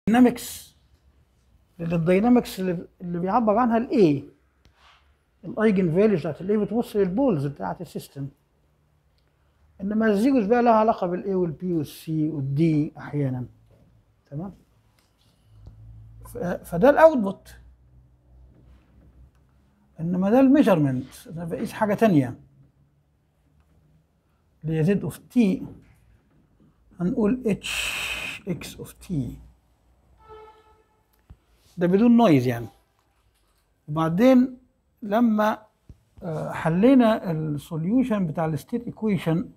داينامكس الداينامكس اللي اللي بيعبر عنها الاي الايجن فاليوز بتاعت الاي بتبص للبولز بتاعت السيستم انما الزيروز بقى لها علاقه بالاي والبي والسي والدي احيانا تمام ف- فده الاوتبوت انما ده الميجرمنت انا بقيس حاجه تانية اللي هي زد اوف تي هنقول اتش اكس اوف تي ده بدون نويز يعني وبعدين لما آه، حلينا السوليوشن بتاع الستيت ايكويشن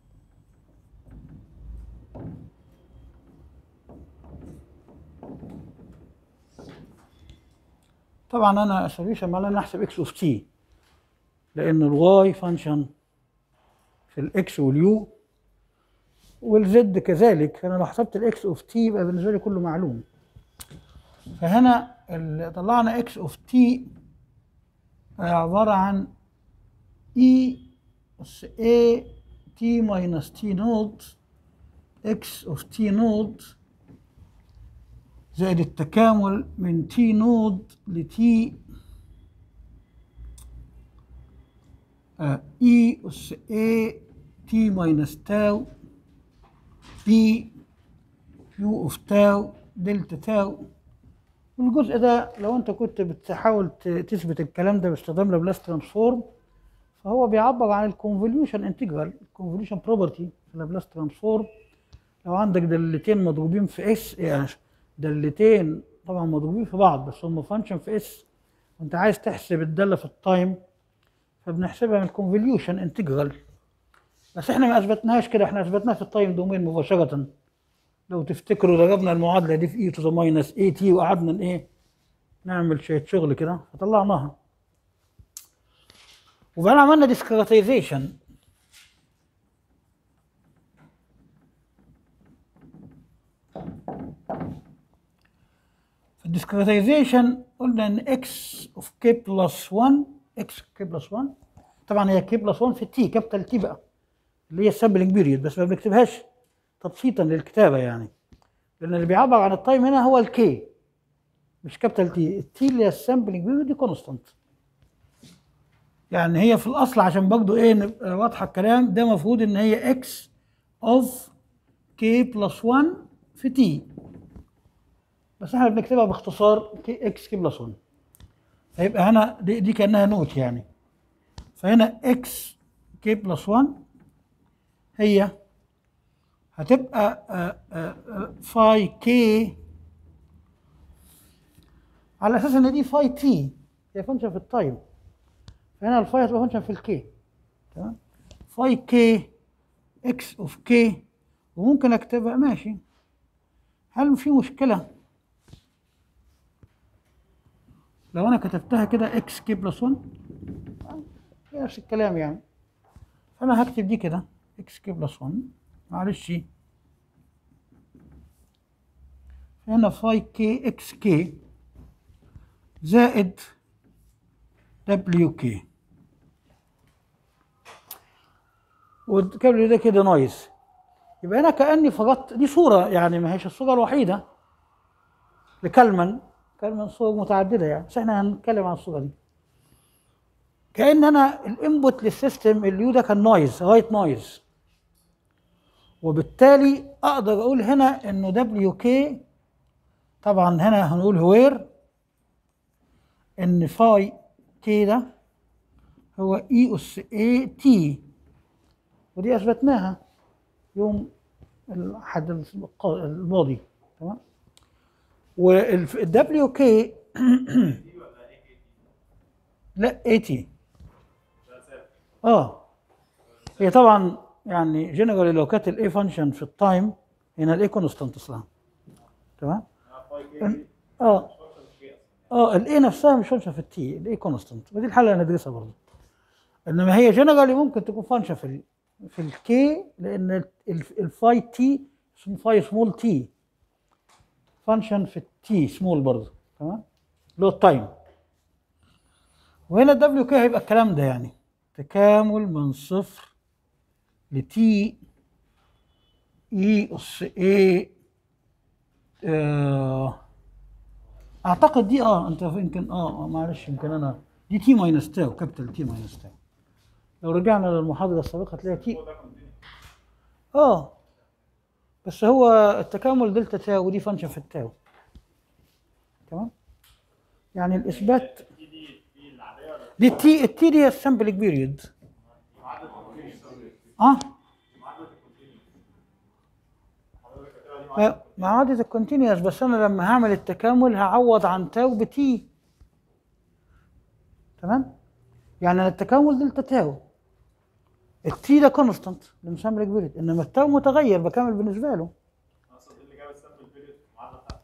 طبعا انا سوليوشن معناه نحسب اكس اوف تي لان الواي فانكشن في الاكس واليو والزد كذلك انا لو حسبت الاكس اوف تي يبقى بالنسبه لي كله معلوم فهنا اللي طلعنا اكس اوف تي عباره عن اي اس اي تي ماينس تي نوت اكس اوف تي نوت زائد التكامل من تي نود لتي اي اس اي تي ماينس تاو بي يو اوف تاو دلتا تاو والجزء ده لو انت كنت بتحاول ت- تثبت الكلام ده باستخدام لابلاس ترانسفورم فهو بيعبر عن الكونفوليوشن انتجرال الكونفوليوشن بروبرتي في لابلاس ترانسفورم لو عندك دالتين مضروبين في اس يعني دالتين طبعا مضروبين في بعض بس هم فانكشن في اس وانت عايز تحسب الداله في التايم فبنحسبها من الكونفوليوشن انتجرال بس احنا ما اثبتناهاش كده احنا اثبتناها في التايم دومين مباشره لو تفتكروا ضربنا المعادله دي في اي تو ذا ماينس اي تي وقعدنا ن- ايه نعمل شويه شغل كده فطلعناها وبعدين عملنا ديسكريتيزيشن في الديسكريتيزيشن قلنا ان اكس اوف كي بلس 1 اكس كي بلس 1 طبعا هي كي بلس 1 في تي كابيتال تي بقى اللي هي السامبلنج بيريود بس ما بنكتبهاش تبسيطا للكتابه يعني لان اللي بيعبر عن التايم هنا هو الكي مش كابيتال تي التي اللي هي السامبلنج بيريود دي كونستانت يعني هي في الاصل عشان برضه ايه نبقى واضحه الكلام ده المفروض ان هي اكس اوف كي بلس 1 في تي بس احنا بنكتبها باختصار كي اكس كي بلس 1 فيبقى هنا دي, دي كانها نوت يعني فهنا اكس كي بلس 1 هي هتبقى آه، آه، آه، فاي كي على اساس ان دي فاي تي هي فانكشن في التايم فهنا الفاي هتبقى فانكشن في الكي تمام فاي كي اكس اوف كي وممكن اكتبها ماشي هل في مشكله لو انا كتبتها كده اكس كي بلس 1 هي نفس الكلام يعني فانا هكتب دي كده اكس كي بلس 1 معلش هنا فاي كي اكس كي زائد دبليو كي والكابل ده كده نايز يبقى انا كاني فرضت دي صوره يعني ما هيش الصوره الوحيده لكلمن كلمن صور متعدده يعني بس احنا هنتكلم عن الصوره دي كان انا الانبوت للسيستم اليو ده كان نويز رايت نويز وبالتالي اقدر اقول هنا انه دبليو كي طبعا هنا هنقول هوير ان فاي كي ده هو اي اس اي تي ودي اثبتناها يوم الاحد الق- الماضي تمام والدبليو كي لا اي تي اه هي طبعا يعني جنرالي لو كانت الاي فانكشن في التايم هنا الاي كونستانت اصلا تمام اه اه الاي نفسها مش فانكشن في التي الاي كونستانت ودي الحاله اللي هندرسها برضه انما هي جنرالي ممكن تكون فانكشن في ال في الكي لان ال- ال- الفاي تي اسمه فاي سمول تي فانكشن في التي سمول برضه تمام اللي هو التايم وهنا الدبليو كي هيبقى الكلام ده يعني تكامل من صفر لتي اي اس اي آه اعتقد دي اه انت يمكن اه آه، معلش يمكن انا دي تي ماينس تاو كابيتال تي ماينس تاو لو رجعنا للمحاضره السابقه هتلاقي تي اه بس هو التكامل دلتا تاو ودي فانكشن في التاو تمام يعني الاثبات دي التي التي دي السامبلنج بيريود اه ما- معادلة الكونتينيوس بس انا لما هعمل التكامل هعوض عن تاو بتي تمام يعني أنا التكامل دلتا تاو التي ده كونستانت لمسامبلنج بيريود انما التاو متغير بكامل بالنسبه له اقصد اللي جاب السامبل بيريد في المعادله بتاعت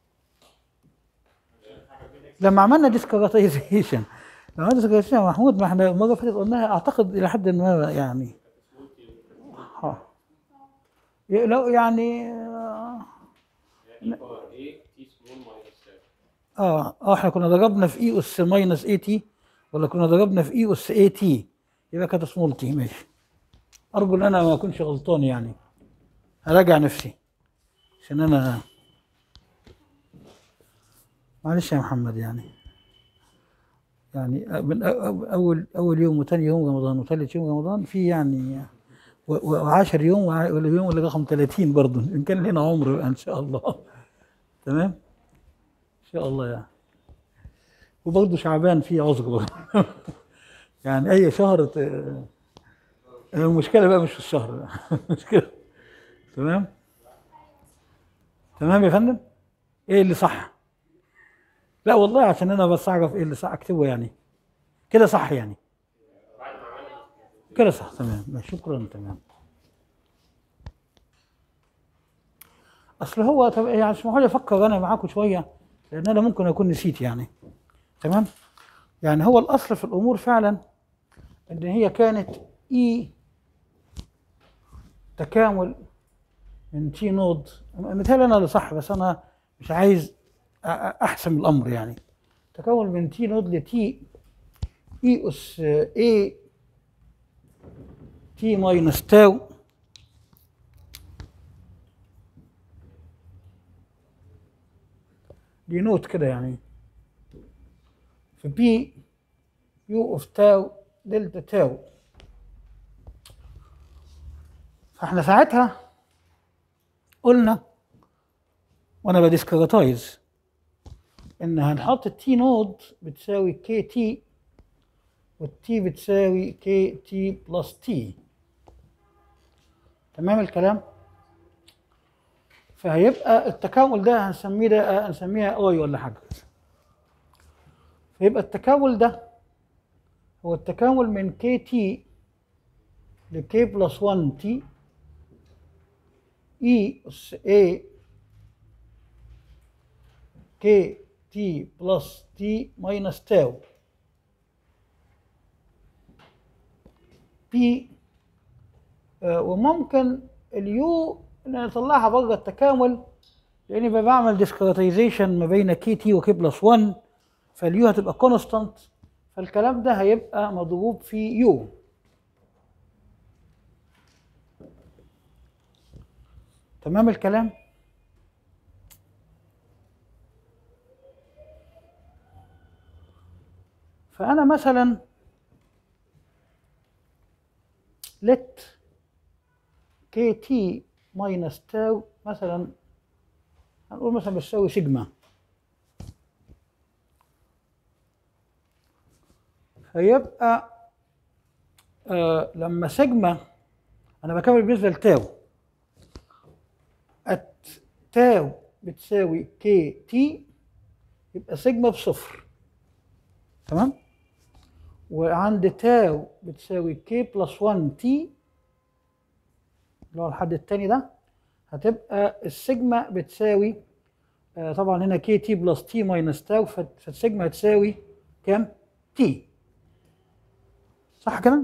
لما عملنا ديسكريتايزيشن لما عملنا ديسكريتايزيشن يا محمود ما احنا المره اللي فاتت قلناها اعتقد الى حد ما يعني ها ي- لو يعني آه، يعني باور A T سمول ماينس تاو اه اه احنا كنا ضربنا في اي اس ماينس اي تي ولا كنا ضربنا في اي اس اي تي يبقى كانت سمول تي ماشي ارجو ان انا ما اكونش غلطان يعني هراجع نفسي عشان انا معلش يا محمد يعني يعني من أ- أ- اول اول يوم وثاني يوم رمضان وثالث يوم رمضان في يعني و10 يوم وع- ولا يوم ولا رقم 30 برضه ان كان لنا عمر بقى ان شاء الله تمام ان شاء الله يعني وبرضه شعبان فيه عذر برضه. يعني اي شهر ت- المشكله بقى مش في الشهر المشكله تمام تمام يا فندم ايه اللي صح لا والله عشان انا بس اعرف ايه اللي صح اكتبه يعني كده صح يعني كده صح تمام ماشي، شكرا تمام اصل هو طب يعني اسمحوا لي افكر انا معاكم شويه لان انا ممكن اكون نسيت يعني تمام يعني هو الاصل في الامور فعلا ان هي كانت اي تكامل من تي نود مثال انا اللي صح بس انا مش عايز أ- أ- احسم الامر يعني تكامل من تي نود لتي اي اس اي تي ماينس تاو دي نوت كده يعني في بي يو اوف تاو دلتا تاو فاحنا ساعتها قلنا وانا بديسكريتايز ان هنحط التي نود بتساوي كي تي والتي بتساوي كي تي بلس تي تمام الكلام فهيبقى التكامل ده هنسميه ده هنسميها اي ولا حاجه فيبقى التكامل ده هو التكامل من كي تي لكي بلس 1 تي اي اس اي كي تي بلس تي ماينس تاو بي آه، وممكن اليو ان نطلعها بره التكامل لاني بقى بعمل ديسكريتايزيشن ما بين كي تي وكي بلس 1 فاليو هتبقى كونستانت فالكلام ده هيبقى مضروب في يو تمام الكلام فأنا مثلا let kt minus تاو مثلا هنقول مثلا بتساوي سيجما فيبقى آه لما سيجما انا بكمل بالنسبه لتاو الت تاو بتساوي كي تي يبقى سيجما بصفر تمام وعند تاو بتساوي كي بلس 1 تي اللي هو الحد التاني ده هتبقى السيجما بتساوي آه طبعا هنا كي تي بلس تي ماينس تاو فت- فالسيجما هتساوي كام؟ تي صح كده؟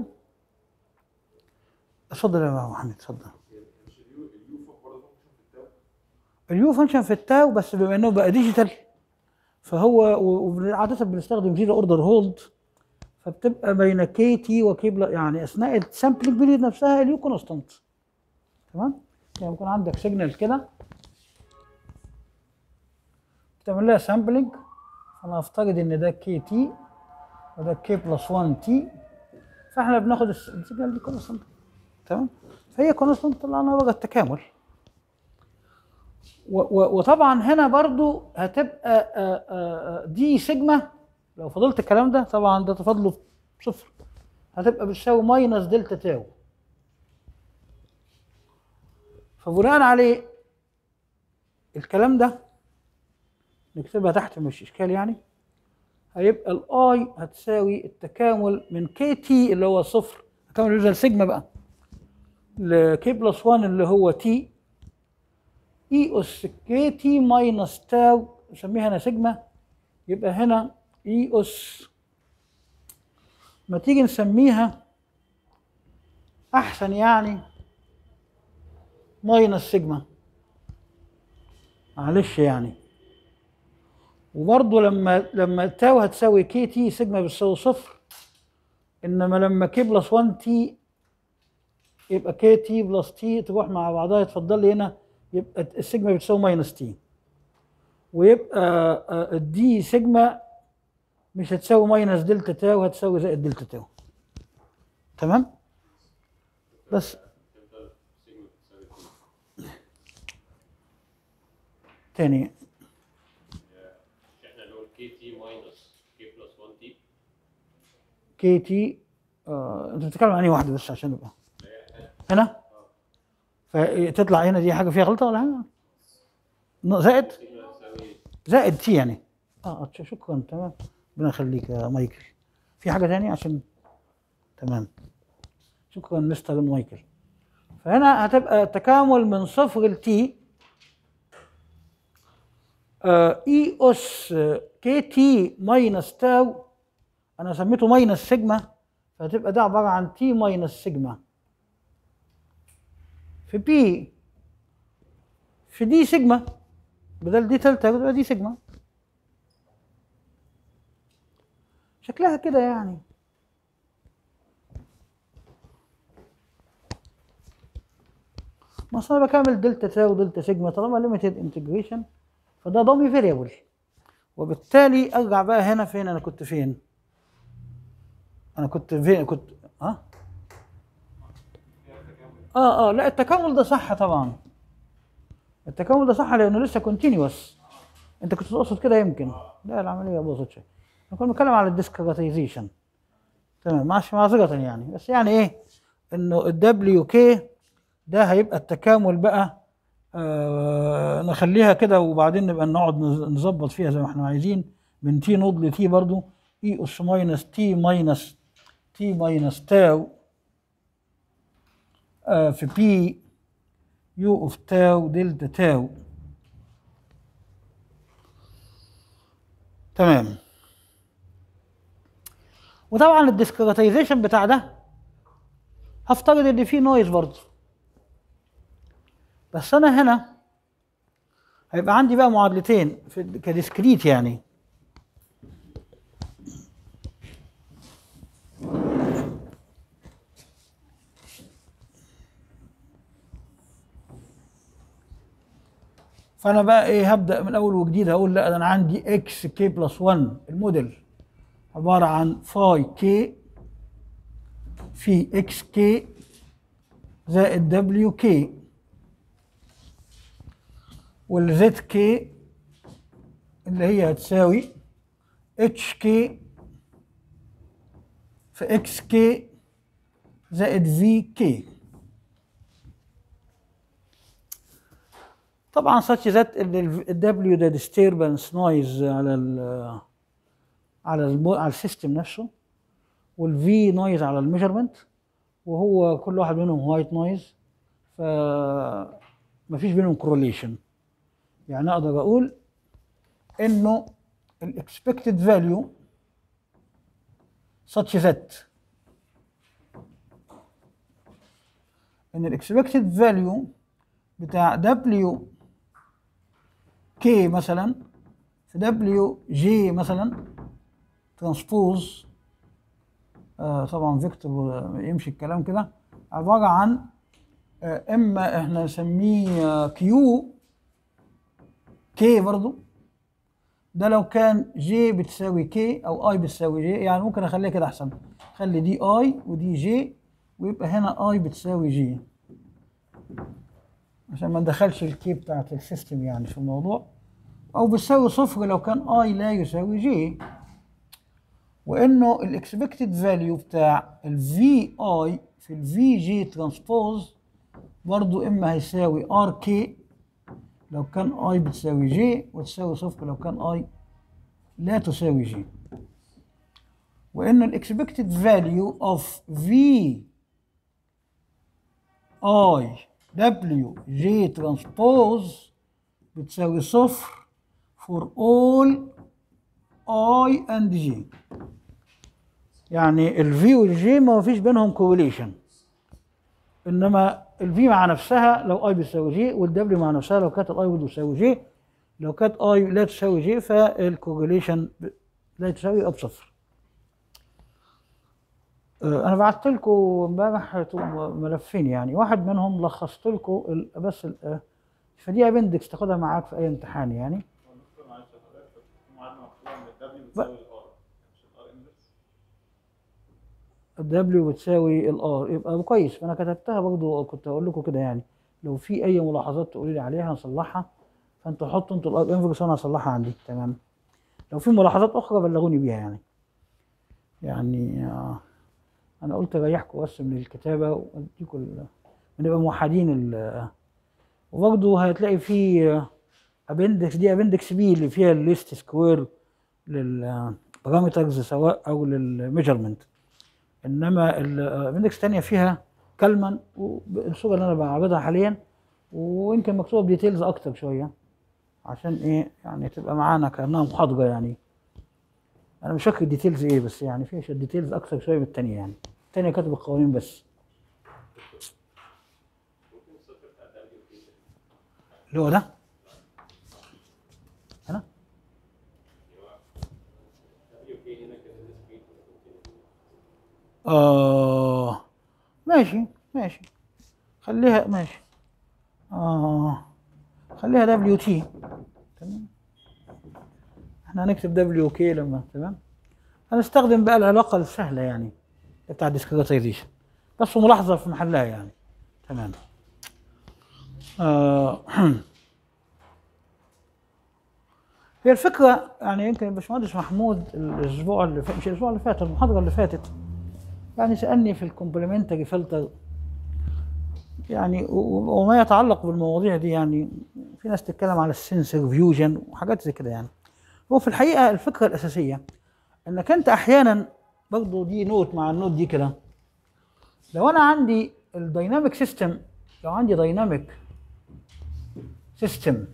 اتفضل يا محمد اتفضل مش اليو اليو فوق برضه فانكشن في التاو اليو فانكشن في التاو بس بما انه بقى ديجيتال فهو و- وعادة بنستخدم زيرو اوردر هولد فبتبقى بين كي تي وكي بلا يعني اثناء السامبلنج بيريد نفسها اليو كونستانت تمام يعني يكون عندك سيجنال كده تعمل لها سامبلنج فانا هفترض ان ده كي تي وده كي بلس 1 تي فاحنا بناخد الس- السيجنال دي كونستنت تمام فهي كونستنت طلعنا بقى التكامل و- و- وطبعا هنا برضو هتبقى آه، آه، آه، دي سيجما لو فضلت الكلام ده طبعا ده تفاضله صفر هتبقى بتساوي ماينس دلتا تاو فبناء عليه الكلام ده نكتبها تحت مش اشكال يعني هيبقى الاي هتساوي التكامل من كي تي اللي هو صفر تكامل يوزر سيجما بقى لكي بلس 1 اللي هو تي اي اس كي تي ماينس تاو نسميها هنا سيجما يبقى هنا اي اس ما تيجي نسميها احسن يعني ماينس سيجما معلش يعني وبرضه لما لما تاو هتساوي كي تي سيجما بتساوي صفر انما لما كي بلس 1 تي يبقى كي تي بلس تي تروح مع بعضها يتفضل لي هنا يبقى السيجما بتساوي ماينس تي ويبقى آه، الدي سيجما مش هتساوي ماينس دلتا تاو هتساوي زائد دلتا تاو تمام بس تفضل سيجما بتساوي اتنين. تاني مش احنا نقول كي تي ماينس كي بلس 1 تي كي تي آه، انت بتتكلم عن ايه واحده بس عشان نبقى هنا فتطلع هنا دي حاجه فيها غلطه ولا حاجه ن- زائد سيجما تساوي زائد تي يعني اه ش- شكرا تمام ربنا يخليك يا مايكل في حاجه تانية عشان تمام شكرا مستر مايكل فهنا هتبقى تكامل من صفر لتي اي اس كي تي ماينس تاو انا سميته ماينس سيجما فهتبقى ده عباره عن تي ماينس سيجما في بي في دي سيجما بدل دي تالتة يبقى دي سيجما شكلها كده يعني ما أصل انا بكمل دلتا تاو دلتا سيجما طالما ليميتد انتجريشن فده ضمي فاريبل وبالتالي ارجع بقى هنا فين انا كنت فين انا كنت فين كنت ها اه اه لا التكامل ده صح طبعا التكامل ده صح لانه لسه كونتينيوس انت كنت تقصد كده يمكن لا العمليه باظت شويه احنا كنا بنتكلم على الديسكريتيزيشن تمام معش معذره يعني بس يعني ايه انه الدبليو كي ده هيبقى التكامل بقى آه نخليها كده وبعدين نبقى نقعد نز- نظبط فيها زي ما احنا عايزين من تي نود لتي برضو اي اس ماينس تي ماينس تي ماينس تاو آه في بي يو اوف تاو دلتا تاو تمام وطبعا الديسكريتيزيشن بتاع ده هفترض ان في نويز برضه بس انا هنا هيبقى عندي بقى معادلتين في كديسكريت يعني فانا بقى ايه هبدا من اول وجديد هقول لا ده انا عندي اكس كي بلس 1 الموديل عباره عن فاي كي في اكس كي زائد دبليو كي والزد كي اللي هي هتساوي اتش كي في اكس كي زائد في كي طبعا such that ال W ده disturbance noise على ال على الم- على السيستم نفسه والفي نويز على الميجرمنت وهو كل واحد منهم وايت نويز ف مفيش بينهم كورليشن يعني اقدر اقول انه الاكسبكتد فاليو such that ان الاكسبكتد فاليو بتاع W K مثلا في W J مثلا ترانسبوز آه طبعا فيكتور آه، يمشي الكلام كده عبارة عن آه اما احنا نسميه كيو كي برضو ده لو كان جي بتساوي كي او اي بتساوي جي يعني ممكن اخليها كده احسن خلي دي اي ودي جي ويبقى هنا اي بتساوي جي عشان ما ندخلش الكي بتاعت السيستم يعني في الموضوع او بتساوي صفر لو كان اي لا يساوي جي وانه الاكسبكتد فاليو بتاع الفي اي في الفي جي ترانسبوز برضو اما هيساوي ار كي لو كان اي بتساوي جي وتساوي صفر لو كان اي لا تساوي جي وان الاكسبكتد فاليو اوف في اي دبليو جي ترانسبوز بتساوي صفر for all I and G يعني الفي والجي ما فيش بينهم كورليشن انما الفي مع نفسها لو اي بتساوي جي والدبليو مع نفسها لو كانت الاي بتساوي جي لو كانت اي لا تساوي جي فالكورليشن لا تساوي يبقى بصفر آه، انا بعت لكم امبارح ملفين يعني واحد منهم لخصت لكم ال- بس ال- آه، فدي ابندكس تاخدها معاك في اي امتحان يعني هو الدكتور معلش يا حضرتك في معادله مكتوبه ان الدبليو بتساوي الار مش الار انفرس الدبليو بتساوي الار يبقى كويس فانا كتبتها برضو كنت هقول لكم كده يعني لو في اي ملاحظات تقولوا لي عليها نصلحها فانتوا حطوا انتوا الار انفرس وانا هصلحها عندي تمام لو في ملاحظات اخرى بلغوني بيها يعني يعني آه انا قلت اريحكم بس من الكتابه واديكم ال- ونبقى موحدين ال وبرضه هتلاقي في ابندكس دي ابندكس بي اللي فيها الليست سكوير للبارامترز سواء او للميجرمنت انما الابندكس الثانيه فيها كلمه والصوره اللي انا بعرضها حاليا ويمكن مكتوبه بديتيلز اكتر شويه عشان ايه يعني تبقى معانا كانها محاضره يعني انا مش فاكر الديتيلز ايه بس يعني فيها شويه ديتيلز اكتر شويه من الثانيه يعني الثانيه كاتب القوانين بس اللي هو ده هنا آه ماشي ماشي خليها ماشي آه خليها دبليو تي تمام احنا هنكتب دبليو كي لما تمام هنستخدم بقى العلاقة السهلة يعني بتاع الديسكريتايزيشن بس ملاحظة في محلها يعني تمام آه هي الفكرة يعني يمكن الباشمهندس محمود الأسبوع اللي فات مش الأسبوع اللي فات المحاضرة اللي فاتت يعني سألني في الكومبلمنتري فلتر يعني و- وما يتعلق بالمواضيع دي يعني في ناس تتكلم على السنسور فيوجن وحاجات زي كده يعني هو في الحقيقة الفكرة الأساسية إنك أنت أحيانا برضه دي نوت مع النوت دي كده لو أنا عندي الدايناميك سيستم لو عندي دايناميك سيستم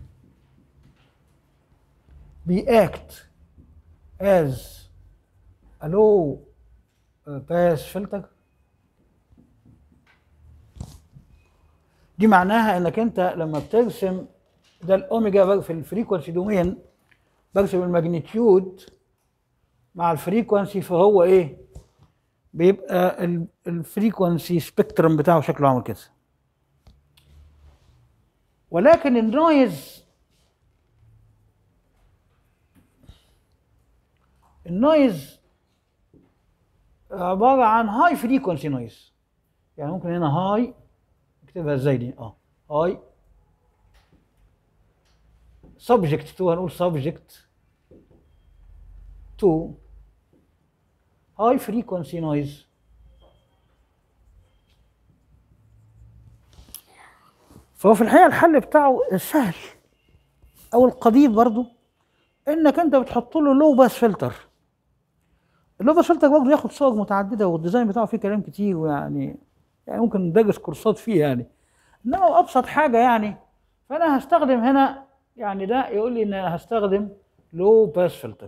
بيأكت as a low باس فلتر دي معناها انك انت لما بترسم ده الاوميجا بر- في الفريكونسي دومين برسم الماجنتيود مع الفريكونسي فهو ايه بيبقى ال- الفريكونسي سبيكترم بتاعه شكله عامل كده ولكن النويز النويز عبارة عن هاي فريكونسي نويز يعني ممكن هنا هاي نكتبها ازاي دي اه هاي subject to هنقول subject to high frequency noise فهو في الحقيقة الحل بتاعه سهل أو القضيب برضو إنك أنت بتحط له لو باس فلتر اللو باس فلتر برضه ياخد صور متعددة والديزاين بتاعه فيه كلام كتير ويعني يعني ممكن ندرس كورسات فيه يعني إنما أبسط حاجة يعني فأنا هستخدم هنا يعني ده يقول لي إن أنا هستخدم لو باس فلتر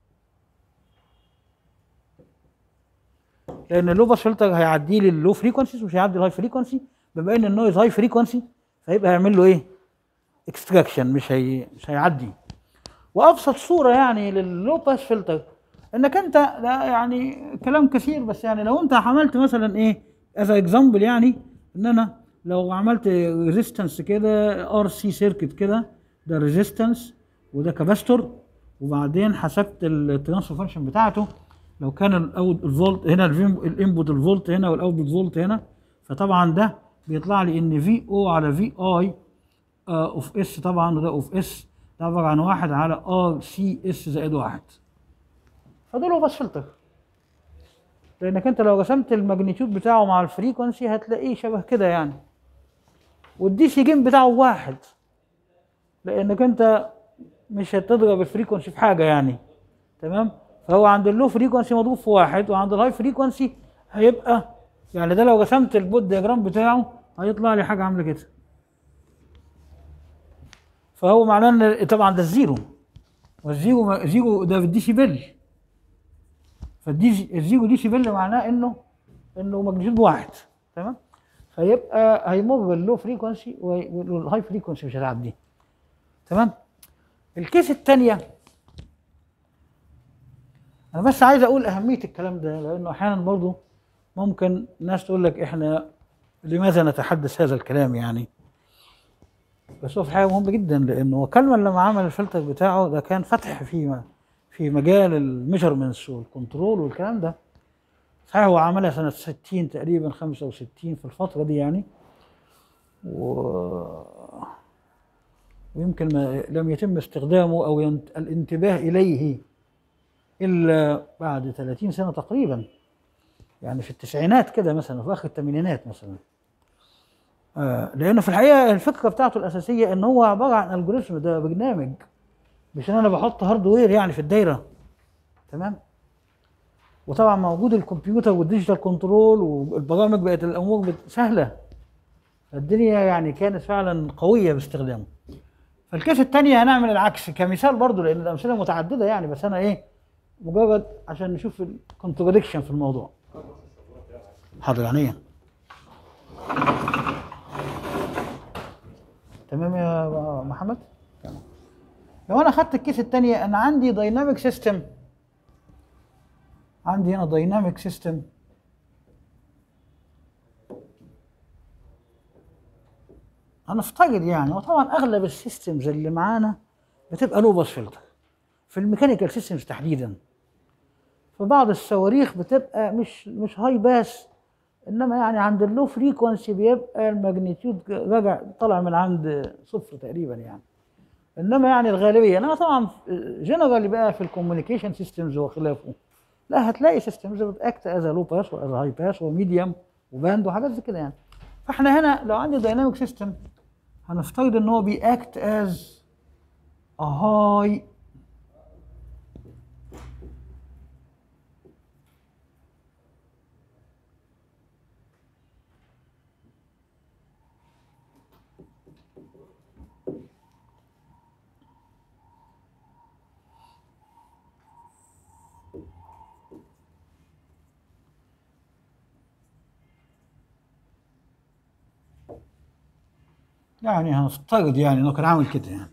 لان اللو باس فلتر هيعدي لي اللو فريكونسيز مش هيعدي الهاي فريكونسي بما ان النويز هاي فريكونسي فيبقى هيعمل له ايه؟ اكستراكشن مش هي مش هيعدي وابسط صوره يعني لللو باس فلتر انك انت ده يعني كلام كثير بس يعني لو انت عملت مثلا ايه از اكزامبل يعني ان انا لو عملت ريزيستنس كده ار سي سيركت كده ده ريزيستنس وده كاباستور وبعدين حسبت الترانسفير فانكشن بتاعته لو كان الاوت الفولت هنا الانبوت الفولت هنا والاوتبوت فولت هنا فطبعا ده بيطلع لي ان في او على في اي اوف اس طبعا وده اوف اس ده عباره عن واحد على ار سي اس زائد واحد فدول هو بس فلتر لانك انت لو رسمت الماجنتيود بتاعه مع الفريكونسي هتلاقيه شبه كده يعني والدي سي جيم بتاعه واحد لانك انت مش هتضرب الفريكونسي في حاجه يعني تمام فهو عند اللو فريكونسي مضروب في واحد وعند الهاي فريكونسي هيبقى يعني ده لو رسمت البوت دياجرام بتاعه هيطلع لي حاجه عامله كده فهو معناه ان طبعا ده الزيرو والزيرو زيرو ده في الديسيبل فالدي الزيرو ديسيبل معناه انه انه ماجنتيود بواحد تمام فيبقى هيمر اللو فريكونسي والهاي فريكونسي مش هتعديه تمام الكيس الثانيه انا بس عايز اقول اهميه الكلام ده لانه احيانا برضه ممكن ناس تقول لك احنا لماذا نتحدث هذا الكلام يعني بس هو في حاجه مهمه جدا لانه كلمه لما عمل الفلتر بتاعه ده كان فتح في في مجال الميجرمنتس والكنترول والكلام ده صحيح هو عملها سنه 60 تقريبا 65 في الفتره دي يعني و ويمكن ما لم يتم استخدامه او ينت... الانتباه اليه الا بعد 30 سنه تقريبا يعني في التسعينات كده مثلا في اخر الثمانينات مثلا آه لانه في الحقيقه الفكره بتاعته الاساسيه ان هو عباره عن الجوريثم ده برنامج مش ان انا بحط هاردوير يعني في الدايره تمام وطبعا موجود الكمبيوتر والديجيتال كنترول والبرامج بقت الامور بت- سهله الدنيا يعني كانت فعلا قويه باستخدامه فالكيس الثانيه هنعمل العكس كمثال برضو لان الامثله متعدده يعني بس انا ايه مجرد عشان نشوف الكونتراديكشن في الموضوع حاضر يعني ايه تمام يا محمد تمام لو انا خدت الكيس الثانيه انا عندي دايناميك سيستم عندي هنا دايناميك سيستم هنفترض يعني وطبعا اغلب السيستمز اللي معانا بتبقى لو باس فلتر في الميكانيكال سيستمز تحديدا في بعض الصواريخ بتبقى مش مش هاي باس انما يعني عند اللو فريكونسي بيبقى الماجنتيود راجع طالع من عند صفر تقريبا يعني انما يعني الغالبيه انما طبعا جنرالي بقى في الكوميونيكيشن سيستمز وخلافه لا هتلاقي سيستمز بتاكت از لو باس واز هاي باس وميديوم وباند وحاجات زي كده يعني فاحنا هنا لو عندي دايناميك سيستم هنفترض ان هو بيأكت از a high يعني هنفترض يعني انه كان عامل كده يعني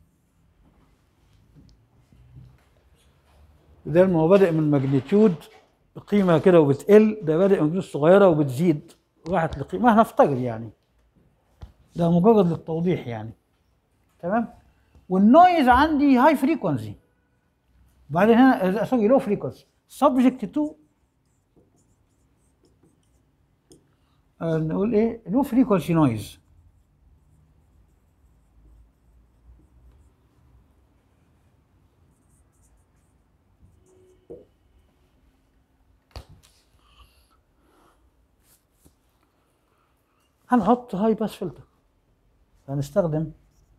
بدل ما هو بادئ من ماجنتيود قيمه كده وبتقل ده بادئ من ماجنتيود صغيره وبتزيد راحت لقيمه هنفترض يعني ده مجرد للتوضيح يعني تمام والنويز عندي هاي فريكونسي بعدين هنا سوري لو فريكونسي سبجكت تو نقول ايه لو فريكونسي نويز هنحط هاي باس فلتر هنستخدم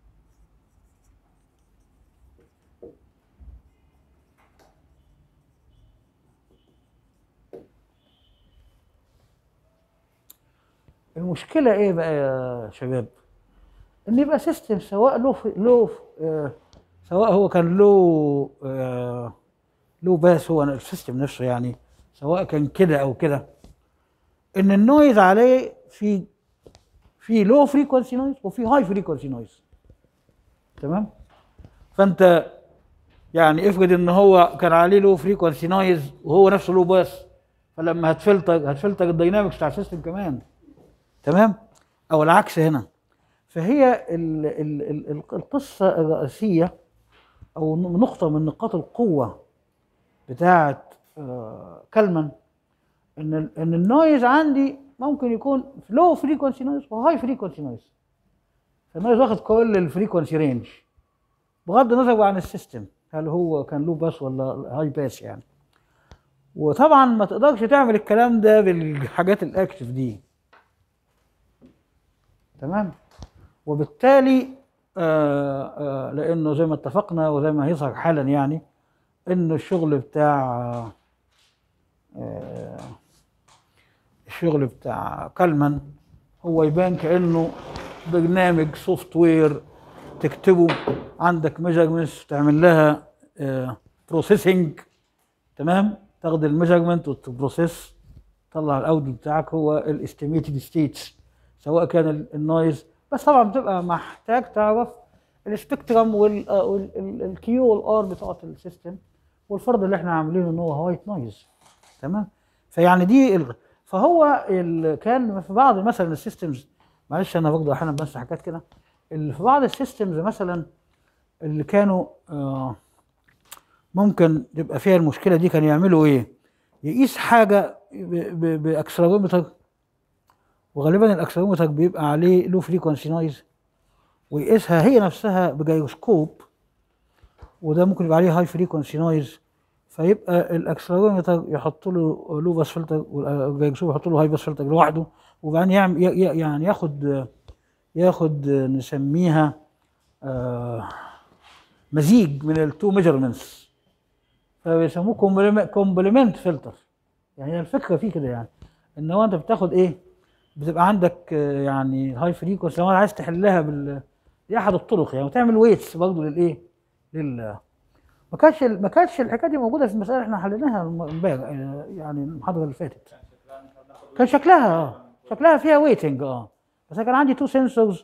المشكلة ايه بقى يا شباب؟ ان يبقى سيستم سواء له له آه سواء هو كان له آه له باس هو السيستم نفسه يعني سواء كان كده او كده ان النويز عليه في في لو فريكونسي نويز وفي هاي فريكونسي نويز تمام فانت يعني افرض ان هو كان عليه لو فريكونسي نويز وهو نفسه له باس فلما هتفلتر هتفلتر الداينامكس بتاع السيستم كمان تمام او العكس هنا فهي ال ال ال ال- القصه الرئيسيه او ن- نقطه من نقاط القوه بتاعه آه، كلمن ان ال- ان النويز عندي ممكن يكون لو فريكونسي نويز وهاي فريكونسي نويز فالنويز واخد كل الفريكونسي رينج بغض النظر بقى عن السيستم هل هو كان له باس ولا هاي باس يعني وطبعا ما تقدرش تعمل الكلام ده بالحاجات الاكتف دي تمام وبالتالي آه آه لانه زي ما اتفقنا وزي ما هيظهر حالا يعني انه الشغل بتاع آه الشغل بتاع كلمن هو يبان كانه برنامج سوفت وير تكتبه عندك ميجرمنتس تعمل لها بروسيسنج تمام تاخد الميجرمنت وتبروسيس تطلع الاوديو بتاعك هو الاستيميتد ستيتس سواء كان ال- النويز بس طبعا بتبقى محتاج تعرف السبيكترم والكيو والار بتاعت السيستم والفرض اللي احنا عاملينه ان هو وايت نويز تمام فيعني دي ال... فهو ال... كان في بعض مثلا السيستمز معلش انا برضه احيانا بنسى حاجات كده ال- في بعض السيستمز مثلا اللي كانوا آه ممكن تبقى فيها المشكله دي كانوا يعملوا ايه؟ يقيس حاجه ب- ب- باكسلرومتر وغالبا الاكسلرومتر بيبقى عليه له فريكونسي نويز ويقيسها هي نفسها بجيروسكوب وده ممكن يبقى عليه هاي فريكونسي نويز فيبقى الاكسلرومتر يحط له لو باس فلتر والجيروسكوب يحط له هاي باس فلتر لوحده وبعدين يعمل ي- ي- يعني ياخد ياخد نسميها آه مزيج من التو ميجرمنتس فبيسموه كومبلمنت فلتر يعني هي الفكره فيه كده يعني ان هو انت بتاخد ايه بتبقى عندك آه، يعني هاي فريكونسي لو انا عايز تحلها بال دي احد الطرق يعني وتعمل ويتس برضه للايه لل ما كانش ما كانش الحكايه دي موجوده في المساله اللي احنا حليناها الم- امبارح آه، يعني المحاضره اللي فاتت كان شكلها اه شكلها فيها ويتنج اه بس أنا كان عندي تو سنسورز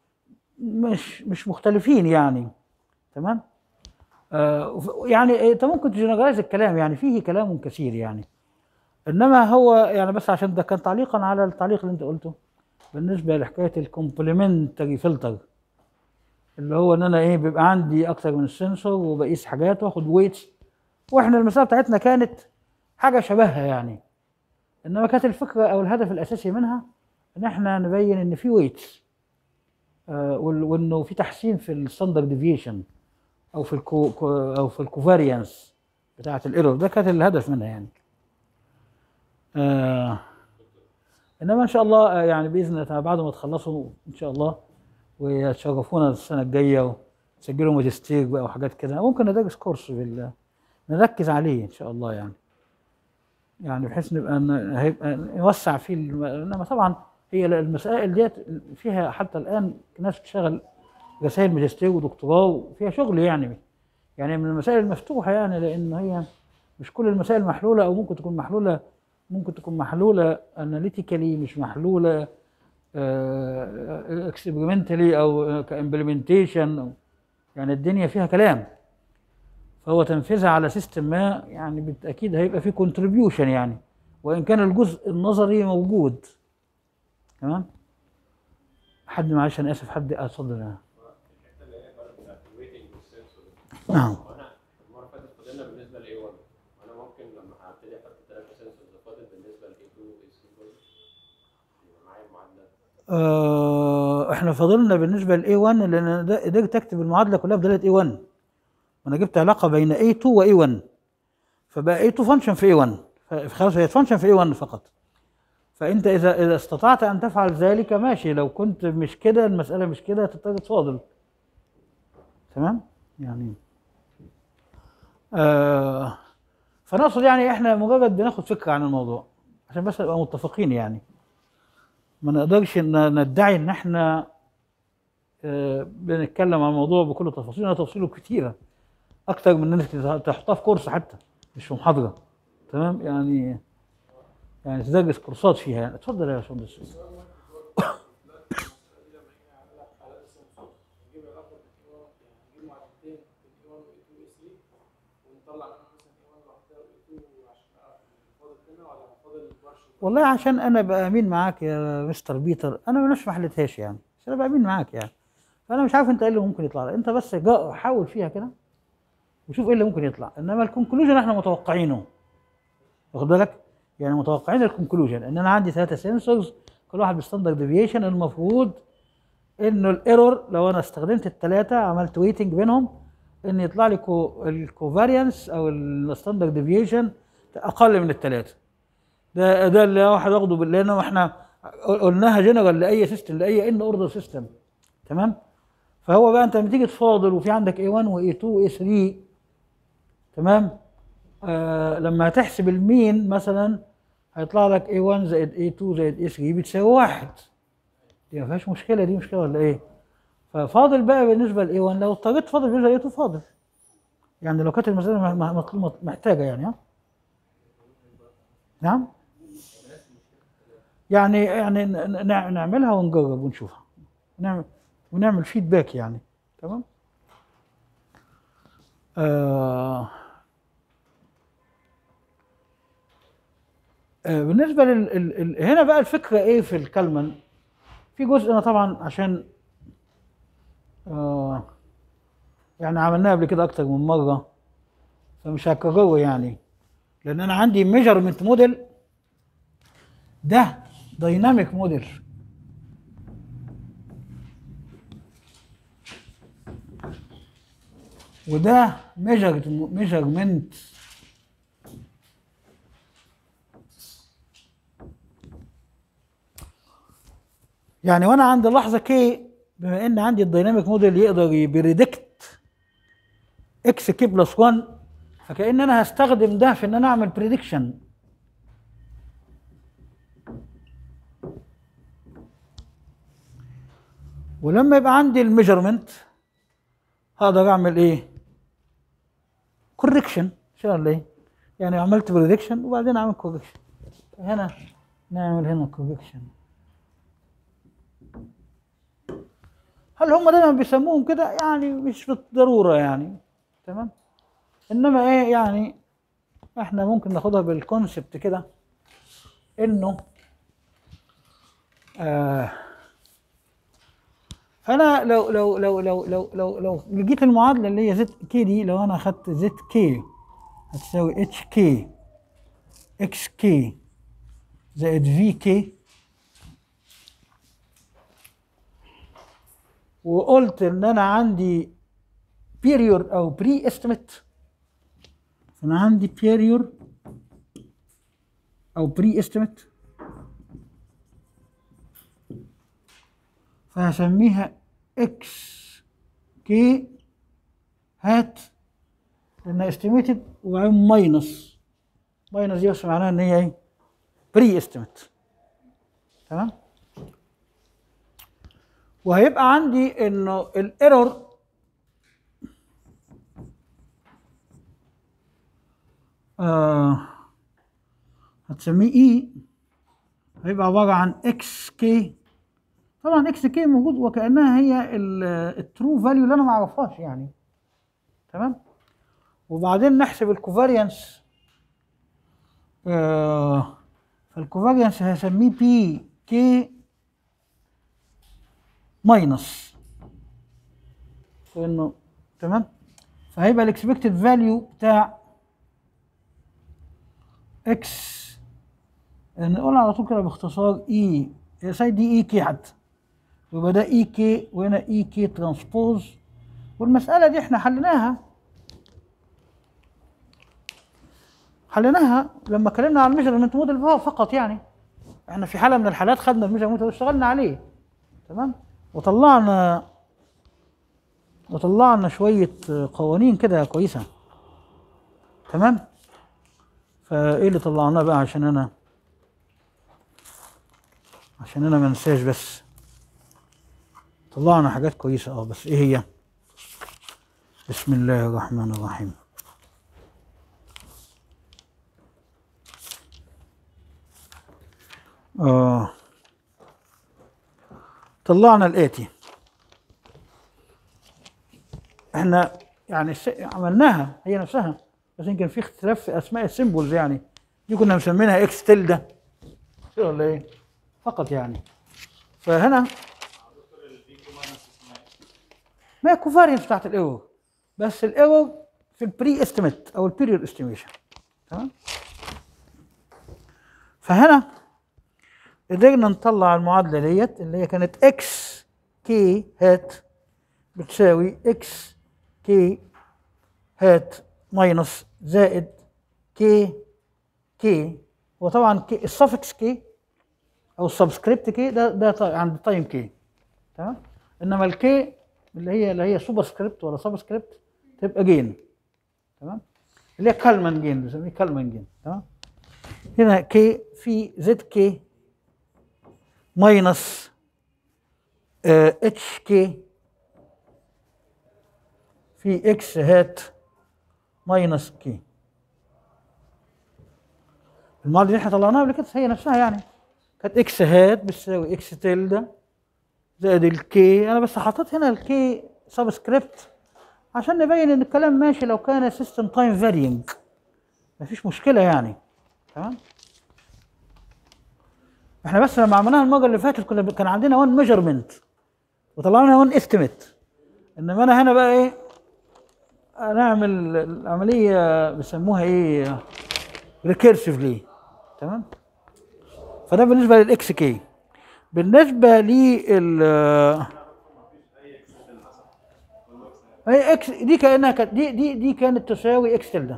مش مش مختلفين يعني تمام آه وف- يعني انت ممكن تجنرالايز الكلام يعني فيه كلام كثير يعني انما هو يعني بس عشان ده كان تعليقا على التعليق اللي انت قلته بالنسبه لحكايه الكومبلمنتري فلتر اللي هو ان انا ايه بيبقى عندي اكتر من سنسور وبقيس حاجات واخد ويتس واحنا المساله بتاعتنا كانت حاجه شبهها يعني انما كانت الفكره او الهدف الاساسي منها ان احنا نبين ان في ويتس آه وال- وانه في تحسين في الستاندرد ديفيشن او في الكو كو- او في الكوفاريانس بتاعه الايرور ده كانت الهدف منها يعني آه انما ان شاء الله آه، يعني باذن الله بعد ما تخلصوا ان شاء الله ويتشرفونا السنه الجايه وتسجلوا ماجستير بقى وحاجات كده ممكن ندرس كورس بال نركز عليه ان شاء الله يعني يعني بحيث نبقى ن- هيبقى نوسع فيه الم- انما طبعا هي المسائل ديت فيها حتى الان ناس بتشتغل رسائل ماجستير ودكتوراه وفيها شغل يعني يعني من المسائل المفتوحه يعني لان هي مش كل المسائل محلوله او ممكن تكون محلوله ممكن تكون محلوله اناليتيكالي مش محلوله اكسبيرمنتالي او كامبلمنتيشن يعني الدنيا فيها كلام فهو تنفيذها على سيستم ما يعني بالتاكيد هيبقى فيه كونتريبيوشن يعني وان كان الجزء النظري موجود تمام حد معلش انا اسف حد اتفضل الحته اللي هي بقى بتاعت الويتنج والسنسور نعم وانا المره اللي فاتت فضلنا بالنسبه ل A1 وانا ممكن لما هبتدي احط ثلاثه سنسورز فاضل بالنسبه ل A2 A3 برضه يبقى معايا المعادله آه احنا فاضلنا بالنسبه ل A1 لان أنا ده- قدرت اكتب المعادله كلها بدلاله A1 وانا جبت علاقه بين A2 و A1 فبقى A2 فانكشن في A1 فخلاص هي فانكشن في A1 فقط فانت اذا اذا استطعت ان تفعل ذلك ماشي لو كنت مش كده المساله مش كده تضطر تفاضل تمام يعني آه فنقصد يعني احنا مجرد بناخد فكره عن الموضوع عشان بس نبقى متفقين يعني ما نقدرش ن- ندعي ان احنا آه، بنتكلم عن الموضوع بكل تفاصيله تفاصيله كتيره اكتر من انك تحطها في كورس حتى مش في محاضره تمام يعني يعني تدرس كورسات فيها يعني اتفضل يا باشمهندس نجيب علاقه بين A1 يعني نجيب معادلتين بين A1 و A2 و A3 ونطلع منهم مثلا A1 لوحدها و A2 عشان نعرف فاضل هنا ولا فاضل البرش والله عشان انا بقى امين معاك يا مستر بيتر انا مش ما حلتهاش يعني بس انا بقى امين معاك يعني فانا مش عارف انت ايه اللي ممكن يطلع لك انت بس جا- حاول فيها كده وشوف ايه اللي ممكن يطلع انما الكونكلوجن احنا متوقعينه واخد بالك يعني متوقعين الكونكلوجن ان انا عندي ثلاثه سنسورز كل واحد بستاندرد ديفيشن المفروض انه الايرور لو انا استخدمت الثلاثه عملت ويتنج بينهم ان يطلع لي كو الكوفاريانس او الستاندرد ديفيشن اقل من الثلاثه ده ده اللي واحد واخده بالله لانه احنا قلناها جنرال لاي سيستم لاي ان اوردر سيستم تمام فهو بقى انت لما تيجي تفاضل وفي عندك A1 و A2 و A3 تمام آه لما هتحسب المين مثلا هيطلع لك A1 زائد A2 زائد A3 بتساوي واحد دي ما فيهاش مشكله دي مشكله ولا ايه؟ ففاضل بقى بالنسبه ل A1 لو اضطريت فاضل بالنسبه ل A2 فاضل يعني لو كانت المساله مح- مح- مطلوبة- محتاجه يعني ها نعم يعني يعني ن- ن- نعملها ونجرب ونشوفها نعمل ونعمل فيدباك يعني تمام آه آه بالنسبه لل ال ال هنا بقى الفكره ايه في الكلمن في جزء انا طبعا عشان آه يعني عملناها قبل كده اكتر من مره فمش هكرره يعني لان انا عندي ميجرمنت موديل ده دايناميك موديل وده ميجرمنت يعني وانا عند اللحظه كي بما ان عندي الدايناميك موديل يقدر يبريدكت اكس كي بلس 1 فكأن انا هستخدم ده في ان انا اعمل بريدكشن ولما يبقى عندي الميجرمنت هقدر اعمل ايه كوركشن شو ولا ايه يعني عملت بريدكشن وبعدين اعمل كوركشن هنا نعمل هنا كوركشن هل هم دايما بيسموهم كده يعني مش بالضروره يعني تمام انما ايه يعني احنا ممكن ناخدها بالكونسبت كده انه آه فانا لو لو لو لو لو لو لو لقيت المعادله اللي هي زد كي دي لو انا اخدت زد كي هتساوي اتش كي اكس كي زائد في كي وقلت ان انا عندي بيريور او بري استيميت فانا عندي بيريور او بري استيميت فهسميها اكس كي هات لانها استيميتد وبعدين ماينس ماينس دي بس معناها ان هي ايه بري استيميت تمام وهيبقى عندي انه الايرور آه هتسميه اي هيبقى عباره عن اكس كي طبعا اكس كي موجود وكانها هي الترو فاليو اللي انا ما اعرفهاش يعني تمام وبعدين نحسب الكوفاريانس آه فالكوفاريانس هسميه بي كي ماينس فانه تمام فهيبقى الاكسبكتد فاليو بتاع اكس نقول على طول كده باختصار اي سايد دي اي كي حتى يبقى ده اي كي وهنا اي كي ترانسبوز والمسألة دي احنا حليناها حليناها لما اتكلمنا على الميجرمنت موديل فقط يعني احنا في حالة من الحالات خدنا الميجرمنت واشتغلنا عليه تمام وطلعنا وطلعنا شوية قوانين كده كويسة تمام فايه اللي طلعناه بقى عشان انا عشان انا ما انساش بس طلعنا حاجات كويسة اه بس ايه هي بسم الله الرحمن الرحيم آه. طلعنا الآتي احنا يعني الس- عملناها هي نفسها بس يمكن في اختلاف في اسماء السيمبلز يعني دي كنا مسمينها اكس تلدا كده ولا ايه فقط يعني فهنا دكتور الفي كيو ماينس اسمها ما هي الكوفارينس بتاعت الايرور بس الايرور في البري استيميت او البيريود استيميشن تمام فهنا قدرنا نطلع المعادله ديت اللي هي كانت اكس كي هات بتساوي اكس كي هات ماينس زائد كي كي وطبعا كي السفكس كي او السبسكريبت كي ده ده ط- عند تايم كي تمام انما الكي اللي هي اللي هي سوبر سكريبت ولا سب سكريبت تبقى جين تمام اللي هي كالمان جين بنسميه كالمان جين تمام هنا كي في زد كي ماينس اتش كي في اكس هات ماينس كي المعادله اللي احنا طلعناها قبل كده هي نفسها يعني كانت اكس هات بتساوي اكس تلدا زائد الكي انا بس حطيت هنا الكي سبسكريبت عشان نبين ان الكلام ماشي لو كان سيستم تايم فارينج مفيش مشكله يعني تمام احنا بس لما عملناها المره اللي فاتت كنا كان عندنا وان ميجرمنت وطلعنا وان استيميت انما انا هنا بقى ايه هنعمل العمليه بيسموها ايه ريكيرسيفلي تمام فده بالنسبه للاكس كي بالنسبه لل هي اكس دي كانها كانت دي دي دي كانت تساوي اكس تلدا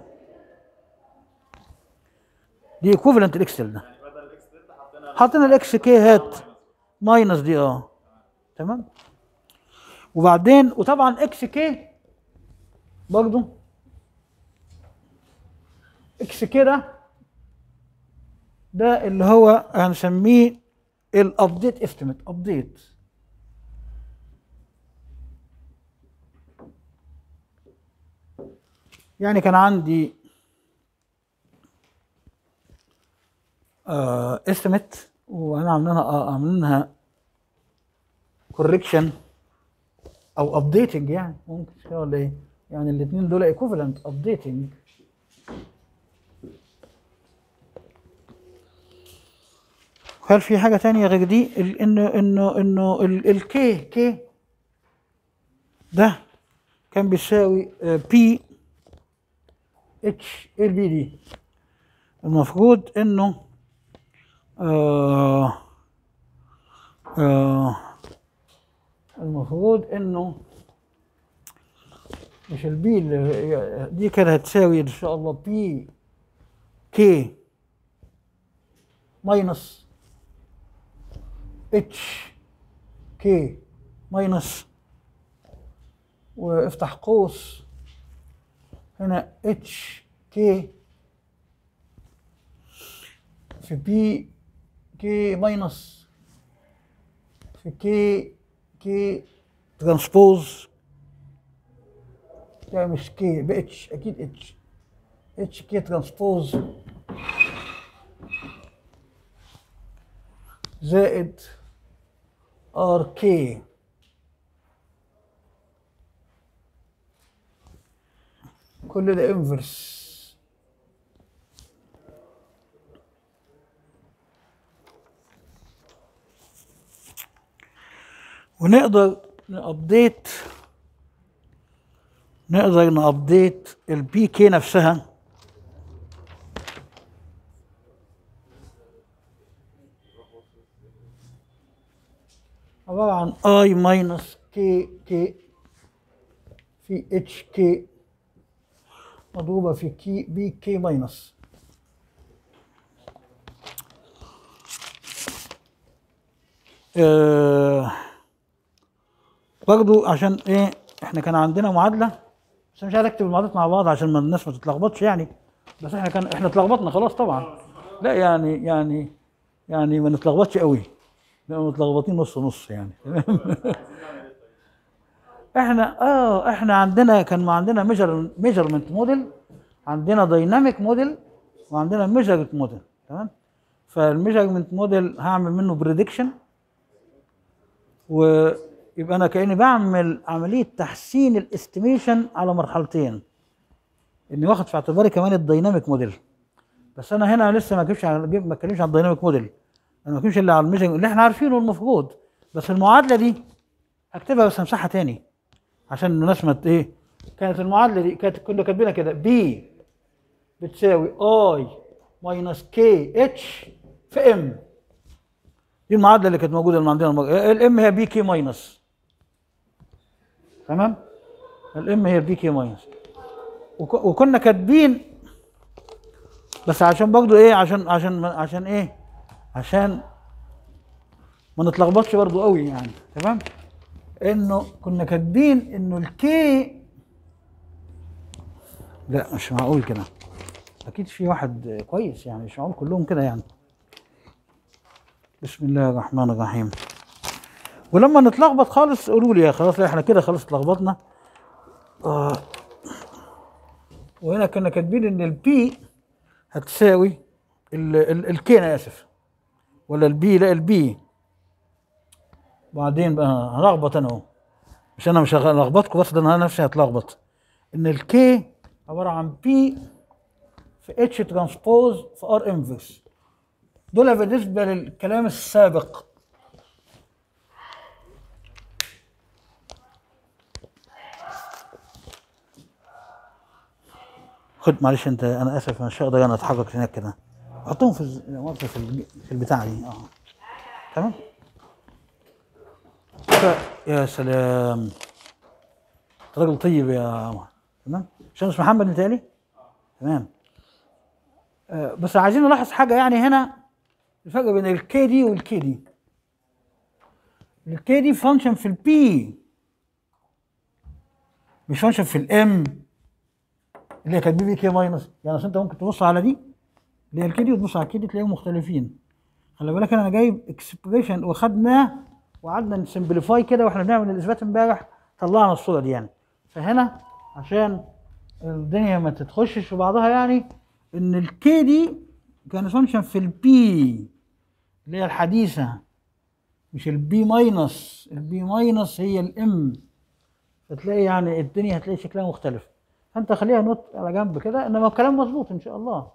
دي ايكوفالنت الاكس تلدا بدل الاكس دلتا حطينا حطينا الاكس كي هات ماينس دي اه تمام وبعدين وطبعا اكس كي برضو اكس كي ده ده اللي هو هنسميه الابديت استيميت ابديت يعني كان عندي استيميت وانا عاملينها آه، عاملينها كوركشن او ابديتنج يعني ممكن كده ولا ايه يعني الاثنين دول ايكوفالنت ابديتنج هل في حاجة تانية غير دي ال- انه انه انه الكي كي ده كان بيساوي بي اتش ال بي دي المفروض انه آه آه المفروض انه مش البي اللي دي كانت هتساوي ان شاء الله بي كي ماينس اتش كي ماينس وافتح قوس هنا اتش كي في بي كي ماينس في كي كي ترانسبوز ده مش كي باتش اكيد اتش اتش كي ترانسبوز زائد ار كي كل ده انفرس ونقدر نابديت نقدر نابديت البي كي نفسها عبارة عن اي ماينس كي كي في اتش كي مضروبة في كي بي كي ماينس آه برضو عشان ايه احنا كان عندنا معادلة بس مش عايز اكتب المعادلات مع بعض عشان ما الناس ما تتلخبطش يعني بس احنا كان احنا اتلخبطنا خلاص طبعا لا يعني يعني يعني ما نتلخبطش قوي لا متلخبطين نص نص يعني احنا اه احنا عندنا كان ما عندنا ميجر ميجرمنت موديل عندنا دايناميك موديل وعندنا ميجرمنت موديل تمام فالميجرمنت موديل هعمل منه بريدكشن ويبقى انا كاني بعمل عمليه تحسين الاستيميشن على مرحلتين اني واخد في اعتباري كمان الدايناميك موديل بس انا هنا لسه ما جبتش على ما اتكلمش عن الدايناميك موديل انا ما بتكلمش الا على الميجر اللي احنا عارفينه المفروض بس المعادله دي هكتبها بس همسحها تاني عشان الناس ما ت- ايه كانت المعادله دي كانت كنا كاتبينها كده بي بتساوي اي ماينس كي اتش في ام دي المعادله اللي كانت موجوده اللي عندنا المره الام هي بي كي ماينس تمام الام هي بي كي ماينس وك- وكنا كاتبين بس عشان برضو ايه عشان عشان عشان ايه عشان ما نتلخبطش برضو قوي يعني تمام انه كنا كاتبين انه الكي لا مش معقول كده اكيد في واحد كويس يعني مش معقول كلهم كده يعني بسم الله الرحمن الرحيم ولما نتلخبط خالص قولوا لي يا خلاص لا احنا كده خلاص اتلخبطنا آه. وهنا كنا كاتبين ان البي هتساوي الكي انا اسف ولا البي لا البي بعدين بقى هلخبط انا اهو مش انا مش هلخبطكم بس ده انا نفسي هتلخبط ان الكي عباره عن بي في اتش ترانسبوز في ار انفرس دول بالنسبه للكلام السابق خد معلش انت انا اسف مش هقدر انا اتحرك هناك كده حطهم في الز- في الج- في البتاع دي اه تمام ف- يا سلام أنت راجل طيب يا عمر تمام شمس محمد متهيألي تمام آه بس عايزين نلاحظ حاجه يعني هنا الفرق بين الكي دي والكي دي الكي دي فانكشن في البي مش فانكشن في الام اللي هي كانت بي بي كي ماينس يعني أصل انت ممكن تبص على دي اللي هي الكي دي وتبص على الكي دي تلاقيهم مختلفين خلي بالك انا جايب اكسبريشن وخدناه وقعدنا نسمبليفاي كده واحنا بنعمل الاثبات امبارح طلعنا الصوره دي يعني فهنا عشان الدنيا ما تتخشش في بعضها يعني ان الكي دي كان فانكشن في البي اللي هي الحديثه مش البي ماينس البي ماينس هي الام فتلاقي يعني الدنيا هتلاقي شكلها مختلف فانت خليها نوت على جنب كده انما الكلام مظبوط ان شاء الله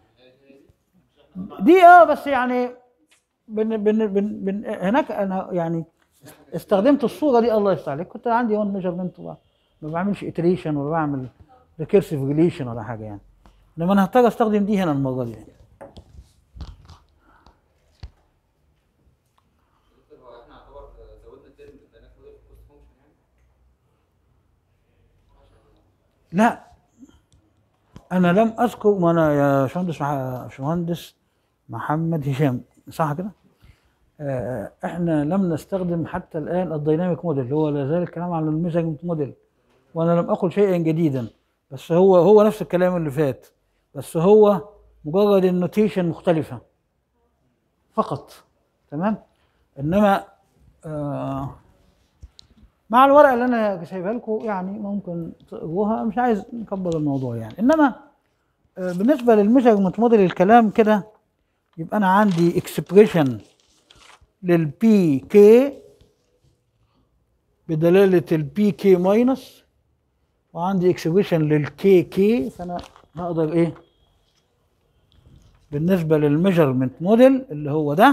دي اه بس يعني بن بن بن بن هناك انا يعني استخدمت الصوره دي الله يفتح عليك كنت عندي وان ميجرمنت ما بعملش اتريشن ولا بعمل ريكيرسيف ريليشن ولا حاجه يعني انما انا هضطر استخدم دي هنا المره دي دكتور هو احنا يعتبر زودنا الترم اللي اديناه في الكوست فانكشن يعني لا انا لم اذكر ما انا يا باشمهندس مح- باشمهندس محمد هشام صح كده؟ آه، احنا لم نستخدم حتى الان الديناميك موديل اللي هو لا زال الكلام عن الميجرمنت موديل وانا لم اقل شيئا جديدا بس هو هو نفس الكلام اللي فات بس هو مجرد النوتيشن مختلفه فقط تمام انما آه مع الورقه اللي انا سايبها لكم يعني ممكن تقروها مش عايز نكبر الموضوع يعني انما آه، بالنسبه للميجرمنت موديل الكلام كده يبقى انا عندي اكسبريشن للبي كي بدلاله البي كي ماينس وعندي اكسبريشن للكي كي فانا هقدر ايه بالنسبه للميجرمنت موديل اللي هو ده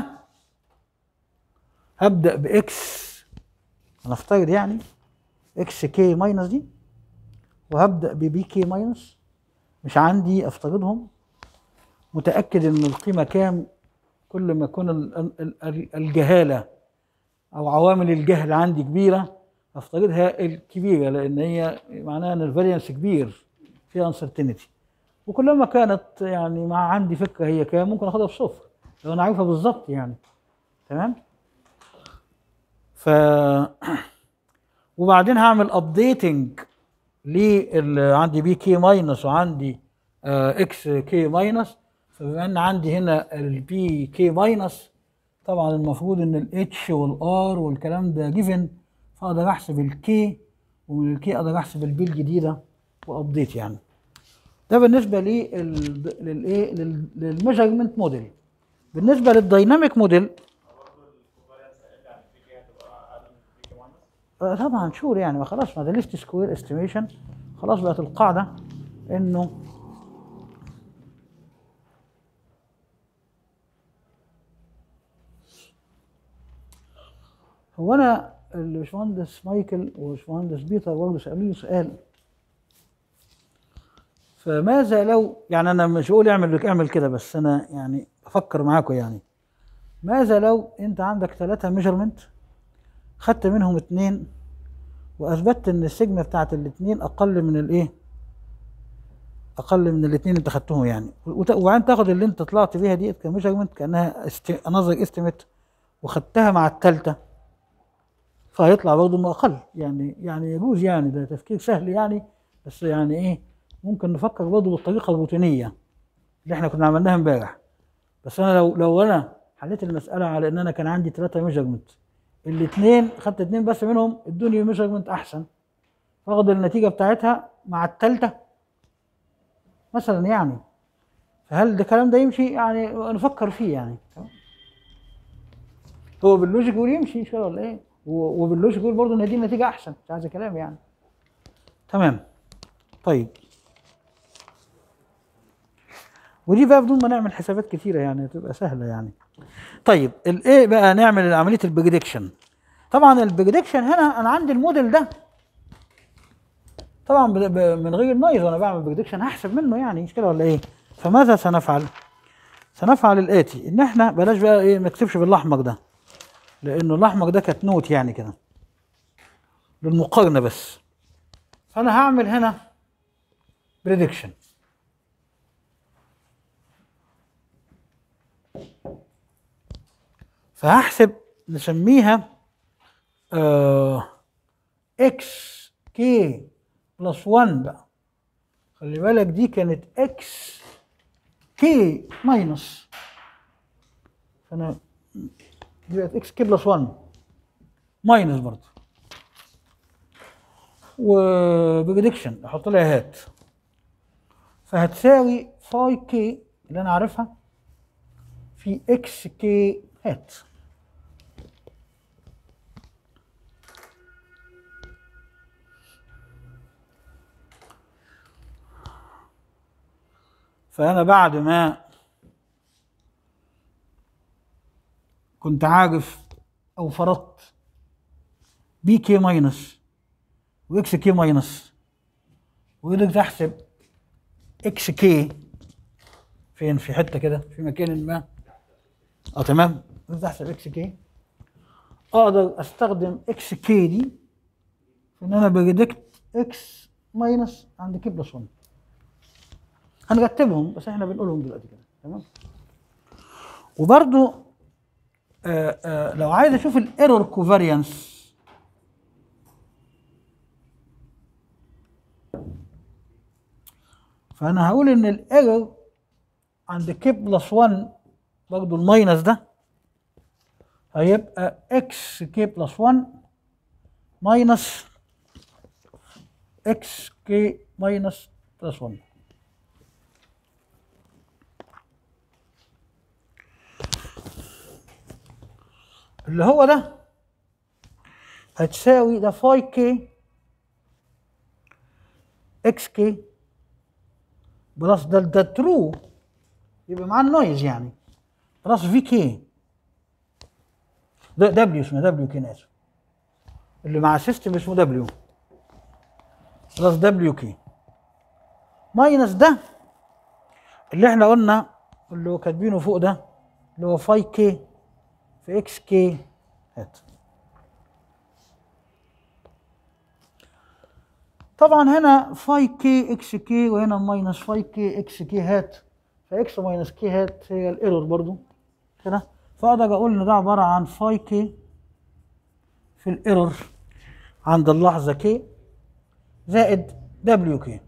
هبدا باكس هنفترض يعني اكس كي ماينس دي وهبدا ببي كي ماينس مش عندي افترضهم متاكد ان القيمه كام كل ما يكون ال- ال- ال- الجهاله او عوامل الجهل عندي كبيره افترضها الكبيره لان هي معناها ان الفاريانس كبير فيها انسرتينتي وكلما كانت يعني مع عندي فكره هي كام ممكن اخدها بصفر لو انا عارفها بالظبط يعني تمام ف وبعدين هعمل ابديتنج لل عندي بي كي ماينس وعندي اكس كي ماينس فبما ان عندي هنا البي كي ماينس طبعا المفروض ان الاتش والار والكلام ده جيفن فاقدر احسب الكي ومن الكي اقدر احسب البي الجديده وابديت يعني ده بالنسبه لي للايه للميجرمنت موديل بالنسبه للدايناميك موديل برضه الكوفاريانس هيرجع ان في كي هتبقى اقل من في كي ماينس آه، طبعا شور يعني ما خلاص ما ده ليست سكوير استيميشن خلاص بقت القاعده انه هو انا الباشمهندس مايكل والباشمهندس بيتر برضه سالوني سؤال فماذا لو يعني انا مش بقول اعمل اعمل كده بس انا يعني بفكر معاكم يعني ماذا لو انت عندك ثلاثة ميجرمنت خدت منهم اتنين واثبتت ان السيجما بتاعت الاتنين اقل من الايه اقل من الاتنين انت خدتهم يعني وت- وبعدين تاخد اللي انت طلعت بيها دي كميجرمنت كانها انظر استيميت وخدتها مع الثالثه فهيطلع برضه انه اقل يعني يعني يجوز يعني ده تفكير سهل يعني بس يعني ايه ممكن نفكر برضه بالطريقه الروتينيه اللي احنا كنا عملناها امبارح بس انا لو لو انا حليت المساله على ان انا كان عندي ثلاثه ميجرمنت الاثنين خدت اثنين بس منهم ادوني ميجرمنت احسن فاخد النتيجه بتاعتها مع الثالثه مثلا يعني فهل ده الكلام ده يمشي يعني نفكر فيه يعني هو باللوجيك يقول يمشي شو ولا ايه و- وباللوجيك يقول برضه ان دي النتيجه احسن مش عايز كلام يعني تمام طيب ودي بقى بدون ما نعمل حسابات كتيره يعني تبقى سهله يعني طيب الايه بقى نعمل عمليه البريدكشن طبعا البريدكشن هنا انا عندي الموديل ده طبعا ب- ب- من غير النويز وانا بعمل بريدكشن هحسب منه يعني مش كده ولا ايه فماذا سنفعل سنفعل الاتي ان احنا بلاش بقى ايه ما نكتبش بالاحمر ده لانه الاحمر ده كانت نوت يعني كده للمقارنه بس فانا هعمل هنا بريدكشن فهحسب نسميها آه اكس كي بلس 1 بقى خلي بالك دي كانت اكس كي ماينس فانا دي بقت اكس كي بلس 1 ماينس برضه وبريدكشن احط لها هات فهتساوي فاي كي اللي انا عارفها في اكس كي هات فأنا بعد ما كنت عارف أو فرضت بي كي ماينس وإكس كي ماينس وقدرت أحسب إكس كي فين في حتة كده في مكان ما اه تمام قدرت أحسب إكس كي أقدر أستخدم إكس كي دي في إن أنا بريدكت إكس ماينس عند كي بلس 1 هنرتبهم بس احنا بنقولهم دلوقتي كده تمام وبرضو آه آه لو عايز اشوف الايرور كوفاريانس فانا هقول ان الايرور عند كي بلس 1 برضو الماينس ده هيبقى اكس كي بلس 1 ماينس اكس كي ماينس بلس 1 اللي هو ده هتساوي ده فاي كي اكس كي بلس ده ده ترو يبقى مع النويز يعني بلس في كي ده دبليو اسمه دبليو كي انا اسف اللي مع السيستم اسمه دبليو بلس دبليو كي ماينس ده اللي احنا قلنا اللي هو كاتبينه فوق ده اللي هو فاي كي في اكس كي هات طبعا هنا فاي كي اكس كي وهنا ماينس فاي كي اكس كي هات فاكس ماينس كي هات هي الايرور برضو كده فاقدر اقول ان ده عباره عن فاي كي في الايرور عند اللحظه كي زائد دبليو كي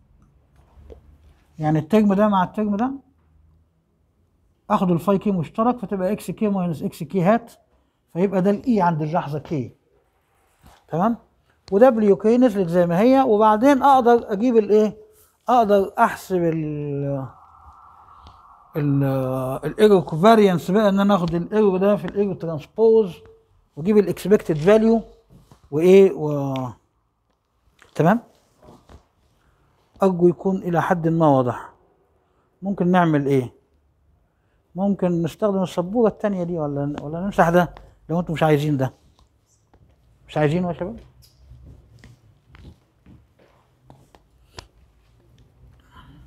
يعني الترم ده مع الترم ده اخد الفاي كي مشترك فتبقى اكس كي ماينس اكس كي هات فيبقى ده الاي عند اللحظه كي تمام ودبليو كي نزلت زي ما هي وبعدين اقدر اجيب الايه اقدر احسب ال ال الايرور كوفاريانس بقى ان انا اخد الايرور ده في الايرور ترانسبوز واجيب الاكسبكتد فاليو وايه و تمام ارجو يكون الى حد ما واضح ممكن نعمل ايه ممكن نستخدم السبوره الثانيه دي ولا ولا نمسح ده لو انتم مش عايزين ده مش عايزينه يا شباب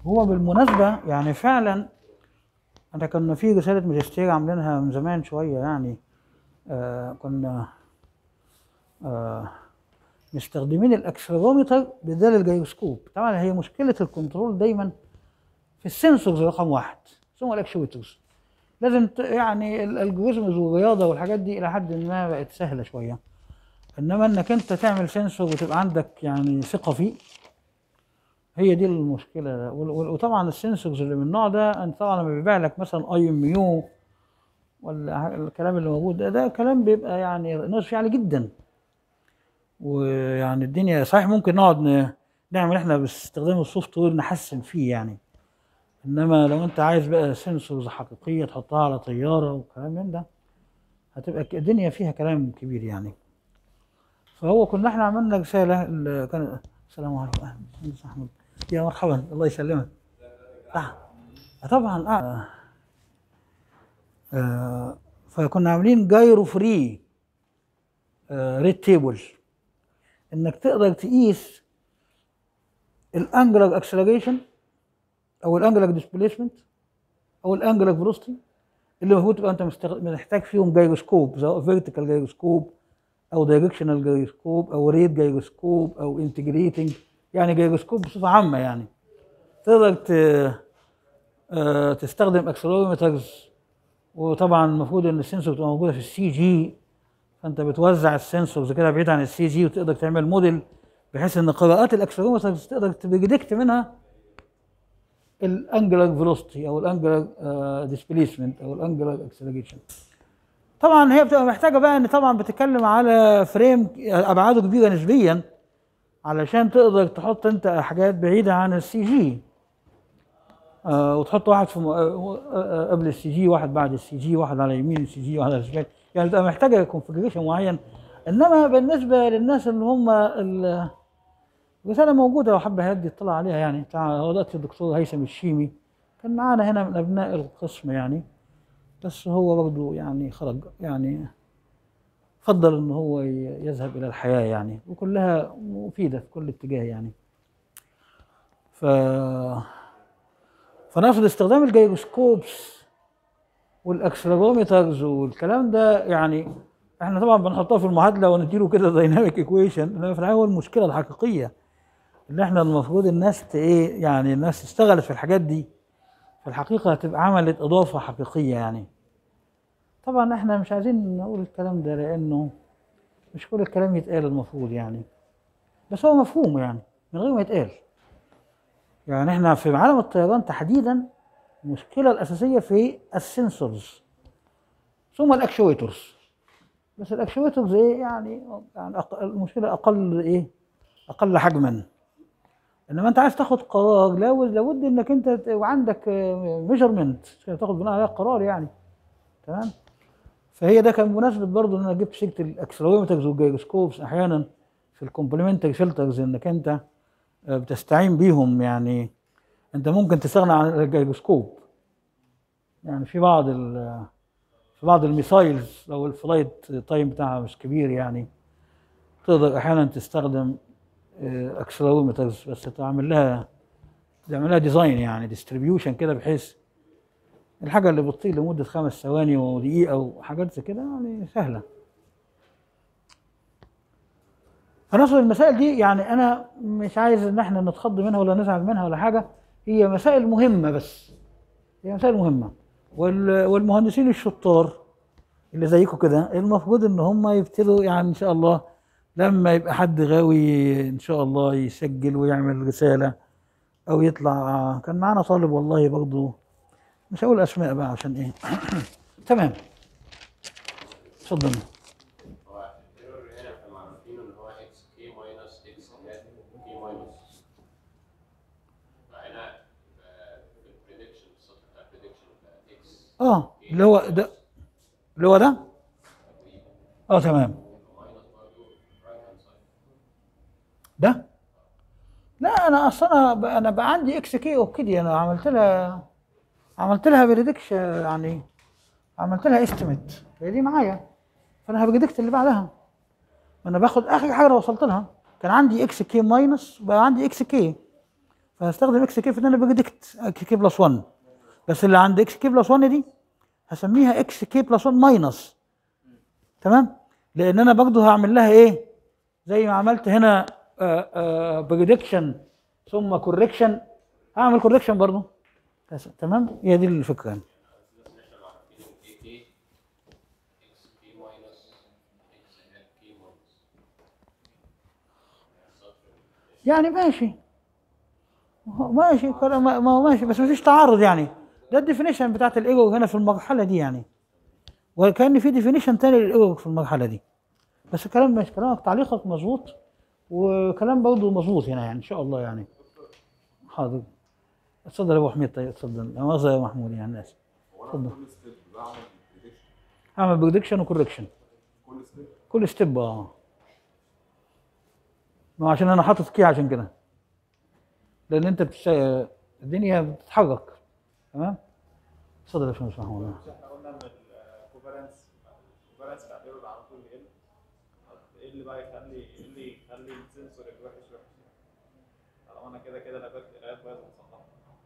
هو بالمناسبة يعني فعلا أنا كنا في رسالة ماجستير عاملينها من زمان شوية يعني آه كنا آه مستخدمين الاكسلرومتر بدل الجيروسكوب طبعا هي مشكلة الكنترول دايما في السنسورز رقم واحد ثم الاكشويترز لازم ت- يعني الالجوريزمز والرياضة والحاجات دي إلى حد ما بقت سهلة شوية انما انك انت تعمل سنسور وتبقى عندك يعني ثقه فيه هي دي المشكله وال- وال- وطبعا السنسورز اللي من النوع ده انت طبعا لما بيبيع لك مثلا اي ام يو ولا الكلام اللي موجود ده ده كلام بيبقى يعني ناقص فيه عالي جدا ويعني الدنيا صحيح ممكن نقعد ن- نعمل احنا باستخدام السوفت وير نحسن فيه يعني انما لو انت عايز بقى سنسورز حقيقيه تحطها على طياره وكلام من ده هتبقى ك- الدنيا فيها كلام كبير يعني فهو كنا احنا عملنا رساله ال- كان السلام عليكم اهلا مهندس احمد يا مرحبا الله يسلمك آه. طبعا آه. آه. فكنا عاملين جايرو فري آه. ريد تيبل انك تقدر تقيس الانجلر اكسلريشن او الانجلر ديسبيسمنت او الانجلر فيلوسيتي اللي المفروض تبقى انت مستغ- محتاج فيهم جايروسكوب سواء فيرتيكال جايروسكوب او دايركشنال جايروسكوب او ريت جايروسكوب او انتجريتنج يعني جايروسكوب بصفه عامه يعني تقدر ت... آه، تستخدم اكسلرومترز وطبعا المفروض ان السنسور تبقى موجوده في السي جي فانت بتوزع السنسورز كده بعيد عن السي جي وتقدر تعمل موديل بحيث ان قراءات الاكسلرومترز تقدر تبريدكت منها الانجلر فيلوسيتي او الانجلر ديسبيسمنت او الانجلر اكسلريشن طبعا هي بتبقى محتاجه بقى ان طبعا بتتكلم على فريم ابعاده كبيره نسبيا علشان تقدر تحط انت حاجات بعيده عن السي جي آه وتحط واحد في م... آه آه قبل السي جي واحد بعد السي جي واحد على يمين السي جي واحد على الشمال يعني بتبقى محتاجه كونفجريشن معين انما بالنسبه للناس اللي هم ال- الرساله موجوده لو حب هيدي يطلع عليها يعني بتاع هو دلوقتي الدكتور هيثم الشيمي كان معانا هنا من ابناء القسم يعني بس هو برضه يعني خرج يعني فضل ان هو ي- يذهب الى الحياه يعني وكلها مفيده في كل اتجاه يعني ف فنقصد استخدام الجيروسكوبس والاكسلرومترز والكلام ده يعني احنا طبعا بنحطها في المعادله ونديله كده دايناميك ايكويشن انما في الحقيقه هو المشكله الحقيقيه اللي احنا المفروض الناس ت- ايه يعني الناس اشتغلت في الحاجات دي في الحقيقه هتبقى عملت اضافه حقيقيه يعني طبعا احنا مش عايزين نقول الكلام ده لانه مش كل الكلام يتقال المفروض يعني بس هو مفهوم يعني من غير ما يتقال يعني احنا في عالم الطيران تحديدا المشكله الاساسيه في السنسورز ثم الاكشويترز بس الاكشويترز ايه يعني يعني أق- المشكله اقل ايه اقل حجما انما انت عايز تاخد قرار لابد لابد انك انت ت- وعندك ميجرمنت تاخد بناء عليها قرار يعني تمام فهي ده كان مناسبة برضه ان انا جبت سيره الاكسلرومترز والجيروسكوبس احيانا في الكومبلمنتري فلترز انك انت آه، بتستعين بيهم يعني انت ممكن تستغنى عن الجيروسكوب يعني في بعض ال في بعض الميسايلز لو الفلايت تايم بتاعها مش كبير يعني تقدر احيانا تستخدم اكسلرومترز بس تعمل لها تعمل لها ديزاين يعني ديستريبيوشن كده بحيث الحاجة اللي بتطير لمدة خمس ثواني ودقيقة وحاجات زي كده يعني سهلة. فنصل المسائل دي يعني أنا مش عايز إن إحنا نتخض منها ولا نزعل منها ولا حاجة، هي مسائل مهمة بس. هي مسائل مهمة. وال- والمهندسين الشطار اللي زيكم كده المفروض إن هم يبتدوا يعني إن شاء الله لما يبقى حد غاوي إن شاء الله يسجل ويعمل رسالة أو يطلع كان معانا طالب والله برضه مش هقول اسماء بقى عشان ايه تمام اتفضل هو الايرور هنا احنا عارفين ان هو اكس كي ماينس اكس هات كي ماينس فهنا آه، في البريدكشن السطر بتاع البريدكشن اكس اه اللي هو ده اللي هو ده اه تمام ماينس برضه رايت هاند سايد ده لا انا اصلا انا انا بقى عندي اكس كي اوكي انا عملت لها عملت لها بريدكش يعني عملت لها استيميت هي دي معايا فانا هبريدكت اللي بعدها ما انا باخد اخر حاجه وصلت لها كان عندي اكس كي ماينس بقى عندي اكس كي فهستخدم اكس كي في ان انا بريدكت اكس كي بلس 1 بس اللي عند اكس كي بلس 1 دي هسميها اكس كي بلس 1 ماينس تمام لان انا برضه هعمل لها ايه زي ما عملت هنا بريدكشن ثم كوركشن هعمل كوركشن برضه بس- تمام هي دي الفكره يعني. بس احنا عارفين ايه كي اكس كي ماينس اكس ال كي ماينس يعني ماشي هو ماشي كلام ما ما هو ماشي بس مفيش تعارض يعني ده الديفينيشن بتاعت الايجو هنا في المرحله دي يعني وكان في ديفينيشن تاني للايجو في المرحله دي بس الكلام ماشي كلامك تعليقك مظبوط وكلام برضه مظبوط هنا يعني ان شاء الله يعني حاضر اتفضل يا ابو حميد طيب اتفضل لا مؤاخذه يا محمود يعني اسف هو انا كل ستيب بعمل بريدكشن اعمل بريدكشن وكوركشن كل ستيب كل ستيب اه ما عشان انا حاطط كي عشان كده لان انت بتشتغل الدنيا بتتحرك تمام اتفضل يا باشمهندس محمود مش احنا قلنا ان الكوفرنس الكوفرنس بتاع الايرور على طول يقل طب ايه اللي بقى يخلي ايه اللي يخلي السنسور الوحش وحش طالما انا كده كده لغايه قرايات بايظه مصلحه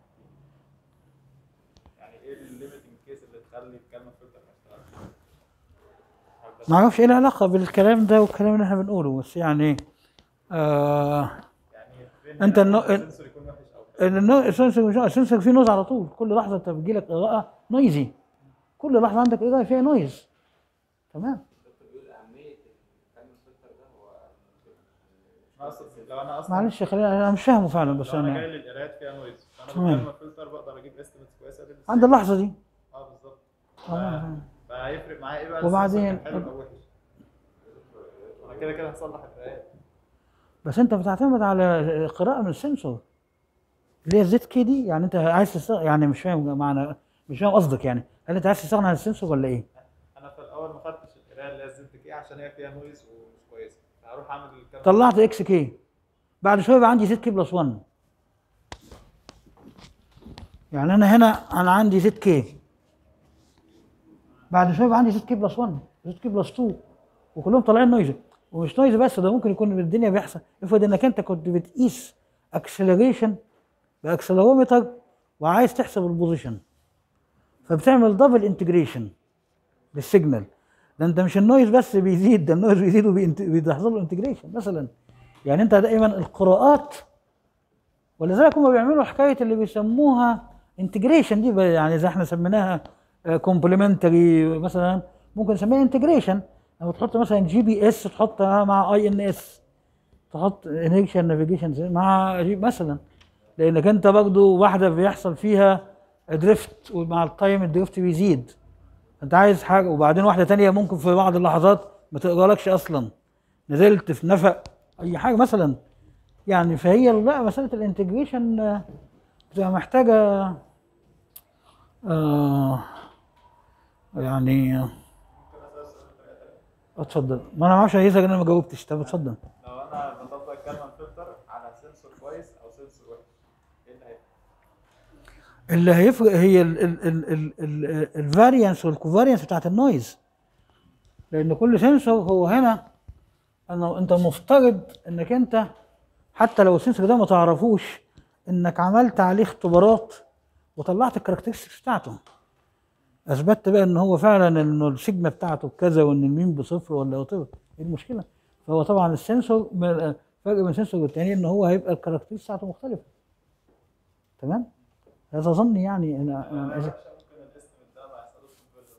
يعني ايه الليميتنج كيس اللي تخلي الكلمه فلتر ما يشتغلش هل ده ما اعرفش ايه العلاقه بالكلام ده والكلام اللي احنا بنقوله بس يعني آه يعني فين أنت هنا النوع- السنسور يكون وحش او كده ان النو- السنسور مش السنسور فيه نويز على طول كل لحظه انت بتجيلك اضاءه نويزي كل لحظه عندك اضاءه فيها نويز تمام دكتور بيقول اهميه الكلام الفلتر ده هو انا اقصد لو انا اصلا معلش خلينا انا مش فاهمه فعلا بس لو انا انا جاي لي القرايات فيها نويز فانا تمام. بالكلمه فلتر بقدر اجيب استيميتس كويسه لل- عند اللحظه دي اه بالظبط آه. فهيفرق معايا ايه بقى وبعدين- السنسور كان حلو او وحش انا كده كده هصلح القرايات بس انت بتعتمد على قراءه من السنسور اللي هي الزد كي دي يعني انت عايز تستغ... يعني مش فاهم معنى مش فاهم قصدك يعني هل انت عايز تستغنى عن السنسور ولا ايه؟ انا في الاول ما خدتش القرايه اللي هي الزد كي عشان هي فيها نويز ومش كويسه فهروح اعمل الكلام طلعت اكس كي بعد شويه يبقى عندي زد كي بلس 1 يعني انا هنا انا عندي زد كي بعد شويه يبقى عندي زد كي بلس 1 زد كي بلس 2 وكلهم طالعين نويز ومش نويز بس ده ممكن يكون الدنيا بيحصل افرض انك انت كنت بتقيس اكسلريشن باكسلرومتر وعايز تحسب البوزيشن فبتعمل دبل انتجريشن للسيجنال ده انت مش النويز بس بيزيد ده النويز بيزيد وبيحصل له انتجريشن مثلا يعني انت دائما القراءات ولذلك هم بيعملوا حكايه اللي بيسموها انتجريشن دي بقى يعني زي احنا سميناها كومبلمنتري مثلا ممكن نسميها انتجريشن لما تحط مثلا جي بي اس تحطها مع اي ان اس تحط انيكشن نافيجيشن مع جي مثلا لانك انت برضه واحده بيحصل فيها دريفت ومع التايم الدريفت بيزيد انت عايز حاجه وبعدين واحده تانية ممكن في بعض اللحظات ما تقرالكش اصلا نزلت في نفق اي حاجه مثلا يعني فهي لا مساله الانتجريشن آه، بتبقى محتاجه آه يعني آه، اتفضل ما انا ما اعرفش هيزك انا ما جاوبتش طب اتفضل لو انا بطبق الكلمه فلتر على سنسور كويس او سنسور وحش ايه اللي هيفرق؟ اللي هيفرق هي الفاريانس والكوفاريانس بتاعت النويز لان كل سنسور هو هنا انه انت مفترض انك انت حتى لو السنسور ده ما تعرفوش انك عملت عليه اختبارات وطلعت الكاركترستكس بتاعته اثبتت بقى ان هو فعلا انه السيجما بتاعته كذا وان المين بصفر ولا وات ايه المشكله فهو طبعا السنسور من- فرق بين السنسور والتاني ان هو هيبقى الكاركترستكس بتاعته مختلفه تمام هذا ظني يعني انا أنا- وحشه ممكن الاستيميت ده ما يحصلوش كونفرجن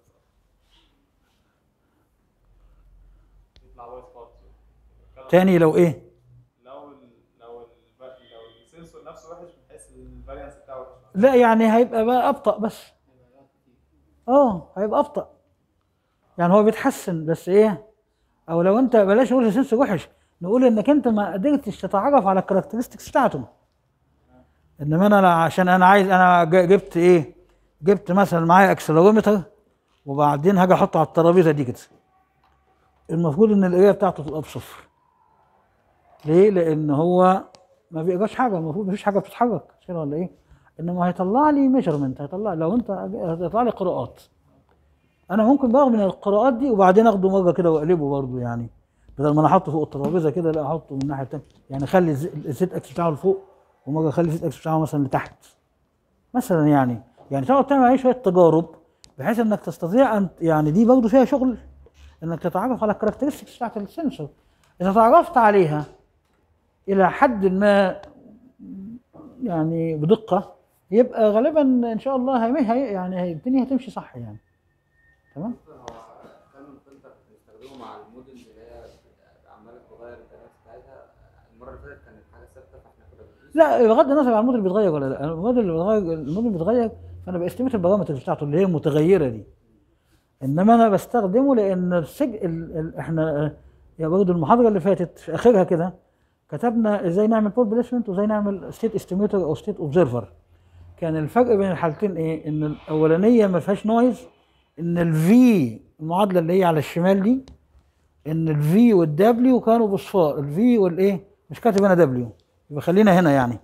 يطلع وايت خالص الكلام تاني لو ايه لو ال لو ال لو السنسور نفسه وحش من حيث الفاريانس بتاعه وحش لا يعني هيبقى بقى ابطا بس اه هيبقى ابطا يعني هو بيتحسن بس ايه او لو انت بلاش نقول السنسور وحش نقول انك انت ما قدرتش تتعرف على الكاركترستكس بتاعته انما انا لا- عشان انا عايز انا ج- جبت ايه جبت مثلا معايا اكسلرومتر وبعدين هاجي احطه على الترابيزه دي كده المفروض ان القرايه بتاعته تبقى بصفر ليه لان هو ما بيقراش حاجه المفروض مفيش حاجه بتتحرك مش كده ولا ايه انما هيطلع لي ميجرمنت هيطلع لو انت هيطلع لي قراءات انا ممكن باخد من القراءات دي وبعدين اخده مره كده واقلبه برضه يعني بدل ما انا احطه فوق الترابيزه كده لا احطه من الناحيه الثانيه يعني اخلي الز- الزيت اكس بتاعه لفوق ومره اخلي الزد اكس بتاعه مثلا لتحت مثلا يعني يعني تقعد تعمل عليه شويه تجارب بحيث انك تستطيع ان يعني دي برضه فيها شغل انك تتعرف على الكاركترستكس بتاعت السنسور اذا تعرفت عليها الى حد ما يعني بدقه يبقى غالبا ان شاء الله هي هي- يعني هي- الدنيا هتمشي صح يعني تمام هو كان فلتر بنستخدمه مع الموديل اللي هي عماله تغير البيانات بتاعتها المره اللي فاتت كانت حاجه ثابته فاحنا كنا بنقيس لا بغض النظر عن الموديل بيتغير ولا لا الموديل اللي بيتغير الموديل بيتغير فانا باستيميت البارامترز بتاعته اللي هي المتغيره دي انما انا بستخدمه لان السج... ال... ال... احنا آه، يا برضه المحاضره اللي فاتت في اخرها كده كتبنا ازاي نعمل بول بليسمنت وازاي نعمل ستيت استيميتر او ستيت اوبزرفر كان الفرق بين الحالتين ايه ان الاولانيه ما فيهاش نويز ان الفي المعادله اللي هي على الشمال دي ان الفي والدبليو كانوا بصفار الفي والايه مش كاتب هنا دبليو يبقى خلينا هنا يعني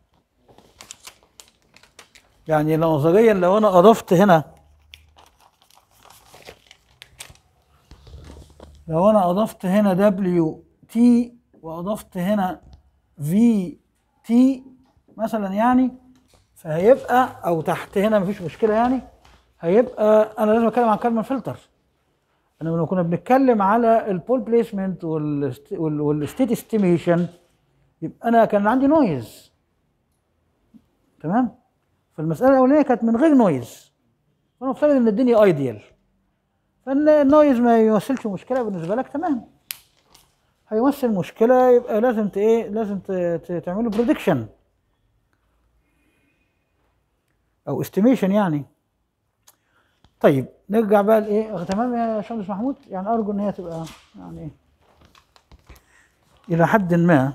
يعني لو نظريا لو انا اضفت هنا لو انا اضفت هنا دبليو تي واضفت هنا في تي مثلا يعني فهيبقى او تحت هنا مفيش مشكله يعني هيبقى انا لازم اتكلم عن كلمه فلتر انا لما كنا بنتكلم على البول بليسمنت والستيت استيميشن يبقى انا كان عندي نويز تمام فالمساله الاولانيه كانت من غير نويز فانا مفترض ان الدنيا ايديال فان النويز ما يمثلش مشكله بالنسبه لك تمام هيمثل مشكله يبقى لازم ت ايه لازم ت- ت- تعمله بريدكشن او استيميشن يعني طيب نرجع بقى لايه تمام يا باشمهندس محمود يعني ارجو ان هي تبقى يعني إيه؟ الى حد ما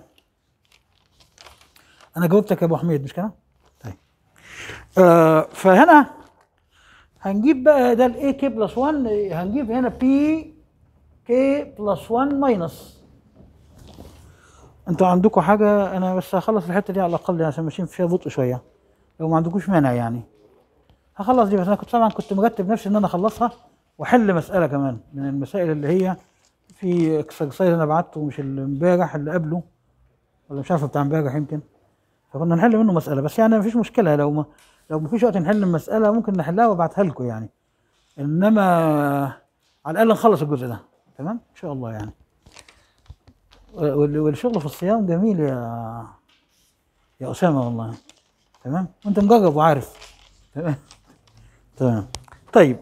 انا جاوبتك يا ابو حميد مش كده طيب آه فهنا هنجيب بقى ده الاي كي بلس 1 هنجيب هنا بي كي بلس 1 ماينس انتوا عندكم حاجه انا بس هخلص الحته دي على الاقل يعني عشان ماشيين فيها بطء شويه لو ما عندكوش مانع يعني هخلص دي بس انا كنت طبعا كنت مرتب نفسي ان انا اخلصها واحل مساله كمان من المسائل اللي هي في اكسرسايز انا بعته مش اللي امبارح اللي قبله ولا مش عارف بتاع امبارح يمكن فكنا نحل منه مساله بس يعني مفيش مشكله لو ما لو مفيش وقت نحل المساله ممكن نحلها وابعتها لكم يعني انما على الاقل نخلص الجزء ده تمام ان شاء الله يعني وال- والشغل في الصيام جميل يا يا اسامه والله تمام وانت مجرب وعارف تمام تمام طيب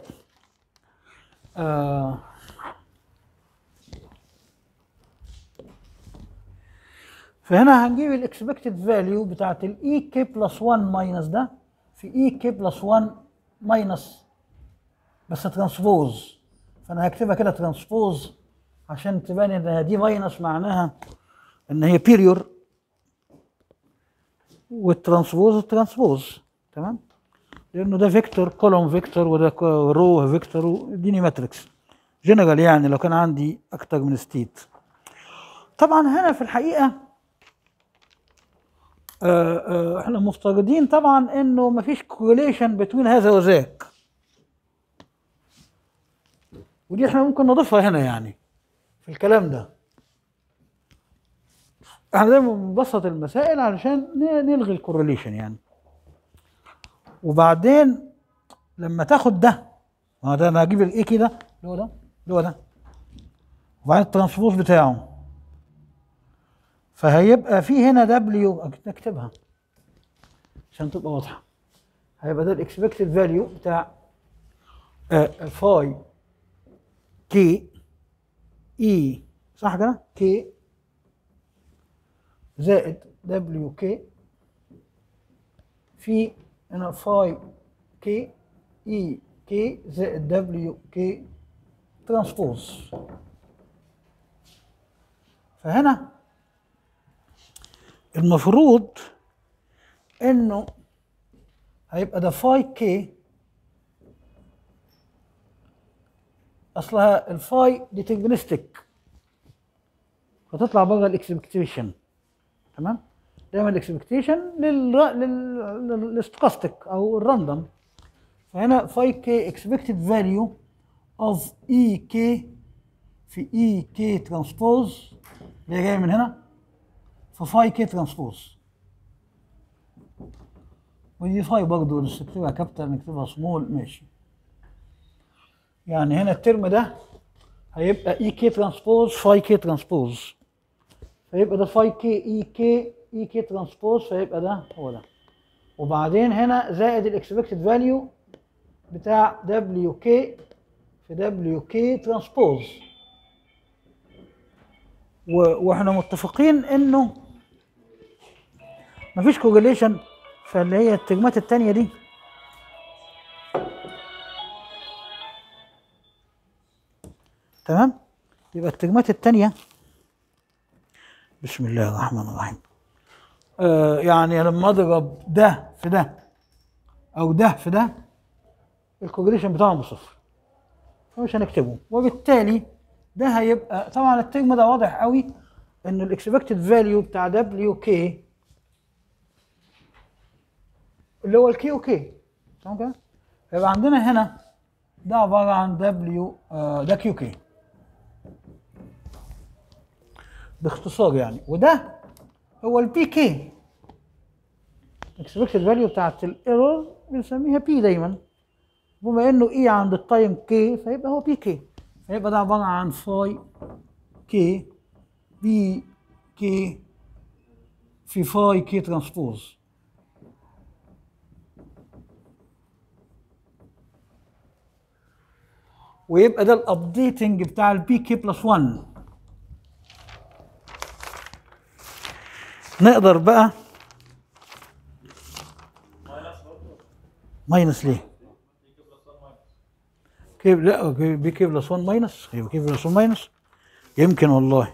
آه فهنا هنجيب الاكسبكتد فاليو بتاعت الاي كي بلس 1 ماينس ده في اي كي بلس 1 ماينس بس ترانسبوز فانا هكتبها كده ترانسبوز عشان تبان ان دي ماينس معناها ان هي بيريور والترانسبوز ترانسبوز تمام لانه ده فيكتور كولوم فيكتور وده كو- رو فيكتور وديني ماتريكس جنرال يعني لو كان عندي اكتر من ستيت طبعا هنا في الحقيقه آه، آه، احنا مفترضين طبعا انه مفيش كورليشن بين هذا وذاك ودي احنا ممكن نضيفها هنا يعني في الكلام ده احنا دايما بنبسط المسائل علشان ن- نلغي الكورليشن يعني وبعدين لما تاخد ده ما هو ده انا هجيب الايه كده اللي هو ده اللي هو ده وبعدين الترانسبوز بتاعه فهيبقى في هنا دبليو نكتبها عشان تبقى واضحه هيبقى ده الاكسبكتد فاليو بتاع فاي كي اي صح كده كي زائد دبليو كي في هنا فاي كي اي كي زائد دبليو كي ترانسبوز فهنا المفروض انه هيبقى ده فاي كي اصلها الفاي ديترمينستيك فتطلع بره الاكسبكتيشن تمام دايما الاكسبكتيشن لل لل للستوكاستيك او الراندوم فهنا فاي كي اكسبكتد فاليو اوف اي كي في اي كي ترانسبوز اللي هي جايه من هنا ففاي كي ترانسبوز ودي فاي برضه بس نكتبها كابيتال نكتبها سمول ماشي يعني هنا الترم ده هيبقى اي كي ترانسبوز فاي كي ترانسبوز فيبقى ده فاي كي اي كي اي كي ترانسبوز فيبقى ده هو ده وبعدين هنا زائد الاكسبكتد فاليو بتاع دبليو كي في دبليو كي ترانسبوز واحنا متفقين انه مفيش كورليشن فاللي هي الترمات التانية دي تمام يبقى الترمات التانية بسم الله الرحمن الرحيم آه يعني لما اضرب ده في ده او ده في ده الكورليشن بتاعهم بصفر فمش هنكتبه وبالتالي ده هيبقى طبعا الترم ده واضح قوي ان الاكسبكتد فاليو بتاع دبليو كي اللي هو الكي او كي تمام كده فيبقى عندنا هنا ده عباره عن دبليو ده كيو كي باختصار يعني وده هو البي كي الاكسبكتد فاليو بتاعت الايرور بنسميها بي دايما بما انه اي عند التايم كي فيبقى هو بي كي فيبقى ده عباره عن فاي كي بي كي في فاي كي ترانسبوز ويبقى ده الابديتنج بتاع البي كي بلس 1 نقدر بقى ماينس ليه؟ كي لا كي- بي كي بلس 1 ماينس يبقى كي بلس 1 ماينس يمكن والله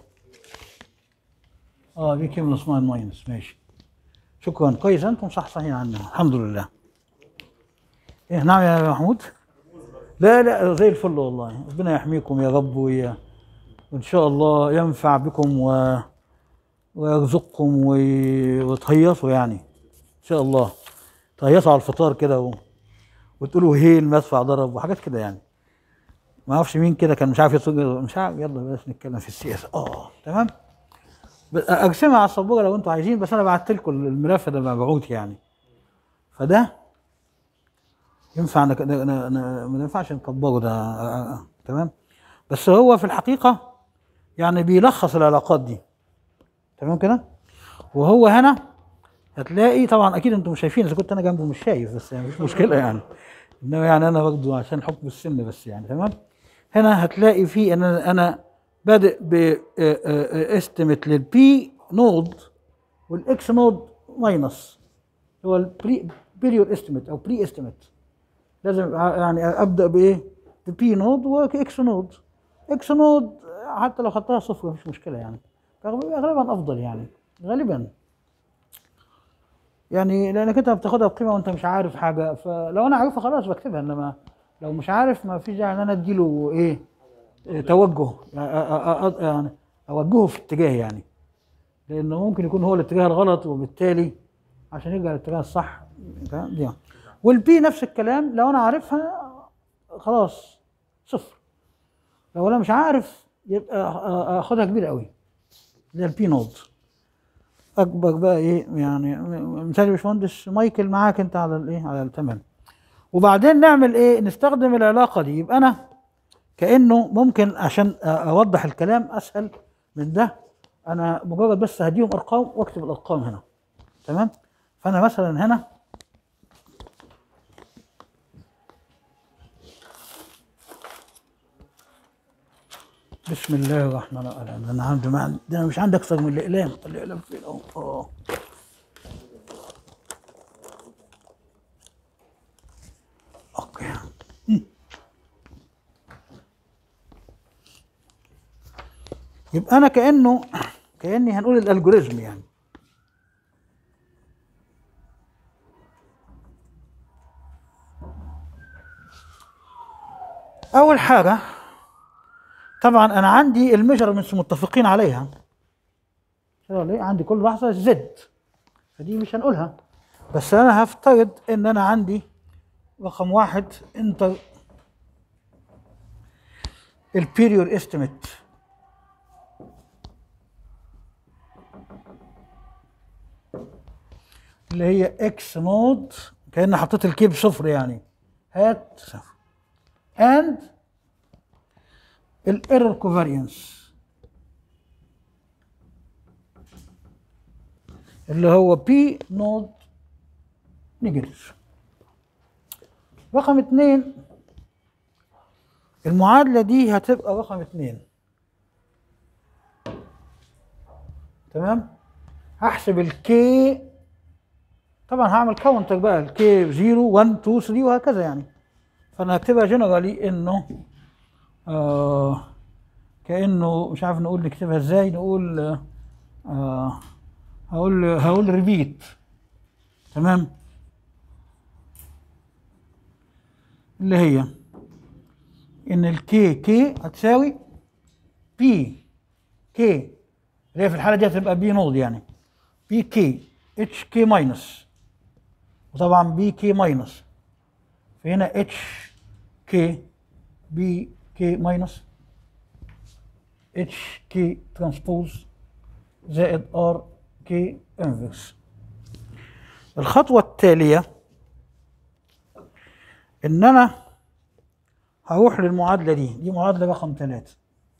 اه بي كي بلس 1 ماينس ماشي شكرا كويس انتم صح صحيح عننا الحمد لله ايه نعم يا محمود لا لا زي الفل والله ربنا يحميكم يا رب ويا وان شاء الله ينفع بكم و... ويرزقكم و... وتهيصوا يعني ان شاء الله تهيصوا على الفطار كده و... وتقولوا هي المدفع ضرب وحاجات كده يعني ما اعرفش مين كده كان مش عارف يصوغ مش عارف يلا بلاش نتكلم في السياسه اه تمام ب- ارسمها على السبوره لو انتوا عايزين بس انا بعت لكم الملف ده مبعوث يعني فده ينفع نك... ن... ن... ن... ما ينفعش نكبره ده آه، آه، تمام بس هو في الحقيقه يعني بيلخص العلاقات دي تمام كده وهو هنا هتلاقي طبعا اكيد انتم مش شايفين اذا كنت انا جنبه مش شايف بس يعني مش مشكله يعني انما يعني انا برضه عشان حكم السن بس يعني تمام هنا هتلاقي في ان انا انا بادئ ب استيميت للبي نود والاكس نود ماينس هو البري بيريود استيميت او بري استيميت لازم يبقى يعني ابدا بايه؟ ببي نود واكس نود اكس نود حتى لو خدتها صفر مفيش مشكله يعني غالبا افضل يعني غالبا يعني لانك انت بتاخدها بقيمه وانت مش عارف حاجه فلو انا عارفها خلاص بكتبها انما لو مش عارف ما فيش داعي ان انا اديله ايه إيه، توجه يعني أ- أ- أ- يعني اوجهه في اتجاه يعني لانه ممكن يكون هو الاتجاه الغلط وبالتالي عشان يرجع للاتجاه الصح تمام؟ دي والبي نفس الكلام لو انا عارفها خلاص صفر لو انا مش عارف يبقى أ- اخدها كبيره قوي اللي هي البي نود اكبر بقى ايه يعني مثال يا باشمهندس مايكل معاك انت على الايه على التمام وبعدين نعمل ايه نستخدم العلاقه دي يبقى انا كانه ممكن عشان أ- اوضح الكلام اسهل من ده انا مجرد بس هديهم ارقام واكتب الارقام هنا تمام فانا مثلا هنا بسم الله الرحمن الرحيم انا عندي ما عندي ده أنا مش عندي اكثر من الاقلام الاقلام فين اهو اه اوكي مم. يبقى انا كانه كاني هنقول الالجوريزم يعني اول حاجه طبعا انا عندي الميجرمنتس متفقين عليها شغال ايه عندي كل لحظه زد فدي مش هنقولها بس انا هفترض ان انا عندي رقم واحد انتر البيريود استيميت اللي هي اكس نود كأن حطيت الكي بصفر يعني هات صفر and الايرور كوفاريانس اللي هو بي نود نيجاتيف رقم اتنين المعادلة دي هتبقى رقم اتنين تمام هحسب الكي طبعا هعمل كاونتر بقى الكي 0 1 2 3 وهكذا يعني فانا هكتبها جنرالي انه آه كانه مش عارف نقول نكتبها ازاي نقول آه آه هقول هقول ريبيت تمام اللي هي ان الكي كي هتساوي بي كي اللي هي في الحاله دي هتبقى بي نود يعني بي كي اتش كي ماينس وطبعا بي كي ماينس فهنا اتش كي بي كي ماينس اتش كي ترانسبوز زائد ار كي انفرس الخطوة التالية ان انا هروح للمعادلة دي دي معادلة رقم ثلاثة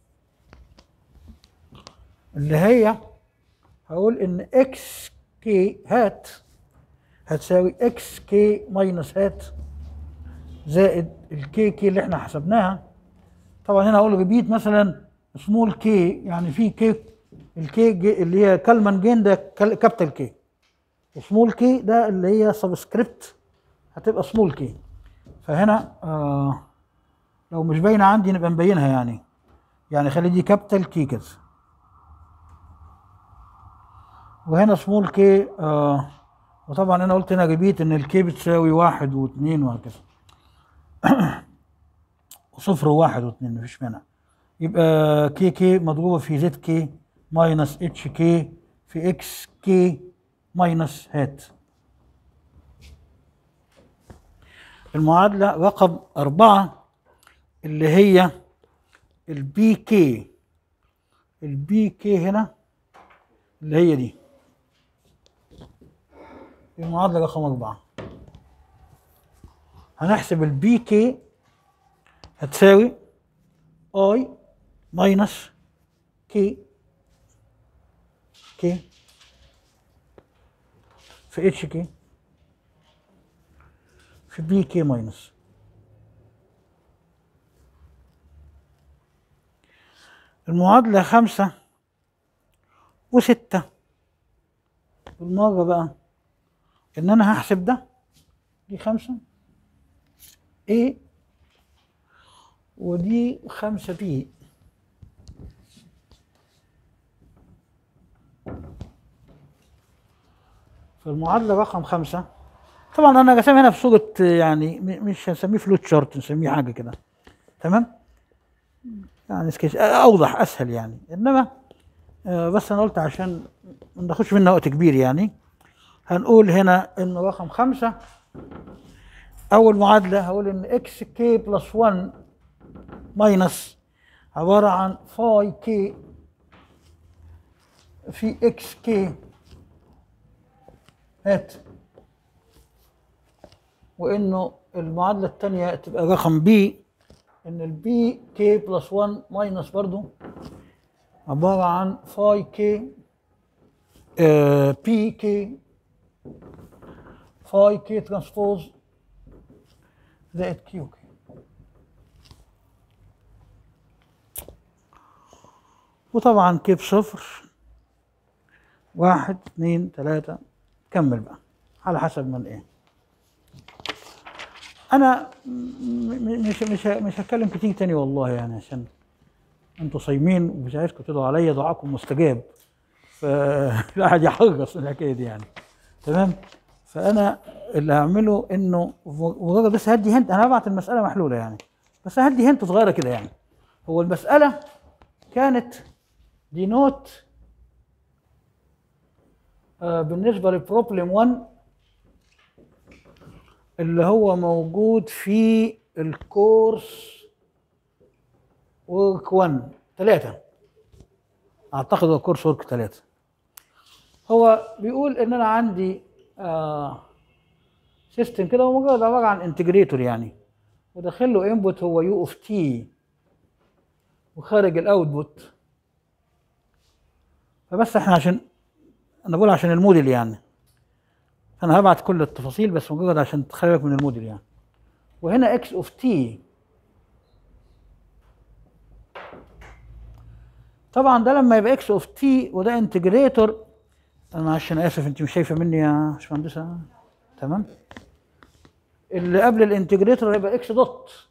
اللي هي هقول ان اكس كي هات هتساوي اكس كي ماينس هات زائد الكي كي اللي احنا حسبناها طبعا هنا هقول ريبيت مثلا سمول كي يعني في كي الكي جي- اللي هي كالمان جين ده كال- كابيتال كي سمول كي ده اللي هي سبسكريبت هتبقى سمول كي فهنا آه لو مش باينه عندي نبقى مبينها يعني يعني خلي دي كابيتال كي كده وهنا سمول كي آه وطبعا انا قلت هنا ريبيت ان الكي بتساوي واحد واثنين وهكذا وصفر وواحد واثنين مفيش مانع يبقى كي كي مضروبة في زد كي ماينس اتش كي في اكس كي ماينس هات المعادلة رقم أربعة اللي هي البي كي البي كي هنا اللي هي دي دي المعادلة رقم أربعة هنحسب البي كي هتساوي اي ماينس كي كي في اتش كي في بي كي ماينس المعادلة خمسة وستة بالمرة بقى إن أنا هحسب ده دي خمسة A ودي خمسة بي فالمعادلة رقم خمسة طبعا أنا رسمها هنا في صورة يعني م- مش هنسميه فلوت شارت نسميه حاجة كده تمام يعني سكيتش أوضح أسهل يعني إنما آه، بس أنا قلت عشان ما ناخدش منها وقت كبير يعني هنقول هنا إن رقم خمسة أول معادلة هقول إن إكس كي بلس 1 ماينس عبارة عن فاي كي في اكس كي هات وانه المعادلة الثانية تبقى رقم بي ان البي كي بلس 1 ماينس برضو عبارة عن فاي كي آه بي كي فاي كي ترانسبوز زائد كيو كي وطبعا كيف صفر واحد اثنين ثلاثة كمل بقى على حسب من ايه انا م- م- مش مش مش هتكلم كتير تاني والله يعني عشان انتوا صايمين ومش عايزكم تدعوا عليا دعاكم مستجاب فالواحد يحرص من الحكايه دي يعني تمام فانا اللي هعمله انه مجرد بس هدي هنت انا هبعت المساله محلوله يعني بس هدي هنت صغيره كده يعني هو المساله كانت دي نوت آه بالنسبه لبروبلم 1 اللي هو موجود في الكورس ورك 1 ثلاثة اعتقد هو كورس ورك ثلاثة هو بيقول ان انا عندي آه سيستم كده هو مجرد عباره عن انتجريتور يعني وداخل له انبوت هو يو اوف تي وخارج الاوتبوت فبس احنا عشان انا بقول عشان الموديل يعني انا هبعت كل التفاصيل بس مجرد عشان تخلي بالك من الموديل يعني وهنا اكس اوف تي طبعا ده لما يبقى اكس اوف تي وده انتجريتور انا معلش انا اسف انت مش شايفه مني يا باشمهندسه تمام اللي قبل الانتجريتور هيبقى اكس دوت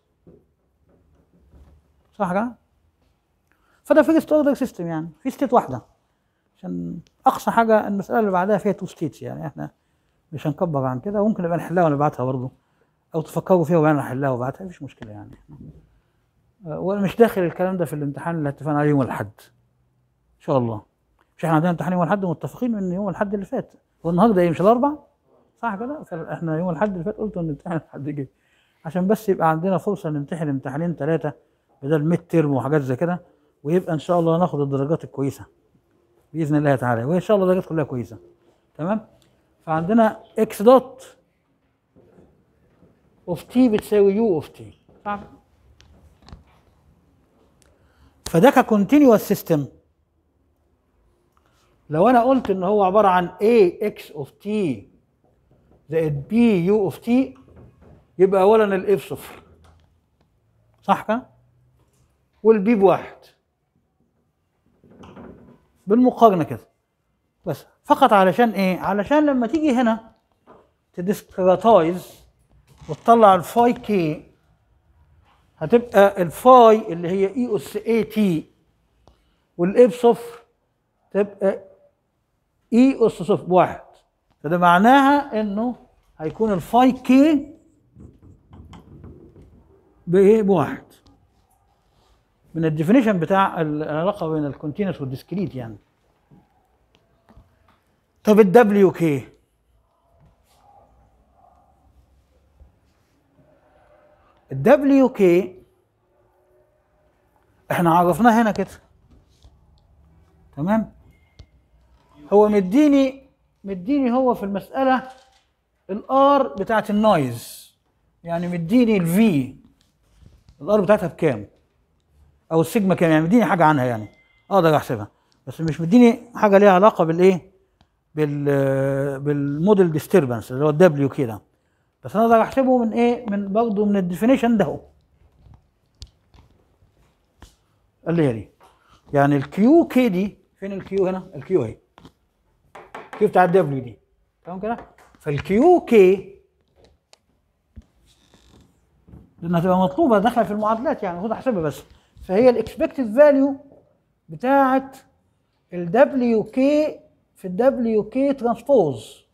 صح كده فده فيرست اوردر سيستم يعني في ستيت واحده عشان اقصى حاجه المساله اللي بعدها فيها تو ستيتس يعني احنا مش هنكبر عن كده وممكن نبقى نحلها ونبعتها برضه او تفكروا فيها وبعدين نحلها وابعتها مفيش مشكله يعني آه، وانا مش داخل الكلام ده في الامتحان اللي اتفقنا عليه يوم الاحد ان شاء الله مش احنا عندنا امتحان يوم الاحد متفقين من يوم الاحد اللي فات والنهارده ايه مش الاربع صح كده فاحنا يوم الاحد اللي فات قلت نمتحن الحد الجاي عشان بس يبقى عندنا فرصه نمتحن امتحانين ثلاثه بدل ميد ترم وحاجات زي كده ويبقى ان شاء الله ناخد الدرجات الكويسه باذن الله تعالى وان شاء الله الدرجات كلها كويسه تمام فعندنا اكس دوت اوف تي بتساوي يو اوف تي صح فده ككونتينوس سيستم لو انا قلت ان هو عباره عن a x of t زائد b u of t يبقى اولا الاي بصفر صح كده والبي بواحد بالمقارنه كده بس فقط علشان ايه علشان لما تيجي هنا تديسكريتايز وتطلع الفاي كي هتبقى الفاي اللي هي اي اس اي تي والاي بصفر تبقى اي اس صفر بواحد فده معناها انه هيكون الفاي كي بايه بواحد من الديفينيشن بتاع العلاقه بين الكونتينوس والديسكريت يعني طب الدبليو كي الدبليو كي احنا عرفناه هنا كده تمام هو مديني مديني هو في المسألة الار بتاعت النويز يعني مديني الفي الار بتاعتها بكام او السيجما كام يعني مديني حاجة عنها يعني اقدر احسبها بس مش مديني حاجة ليها علاقة بالايه بال بالموديل ديستربنس اللي هو الدبليو كده بس انا اقدر احسبه من ايه من برضه من الديفينيشن ده هو اللي هي دي يعني الكيو كي دي فين الكيو هنا الكيو اهي الكيو بتاع الدبليو دي تمام كده فالكيو كي لانها تبقى مطلوبه داخله في المعادلات يعني المفروض احسبها بس فهي الاكسبكتد فاليو بتاعت الدبليو كي في الدبليو كي ترانسبوز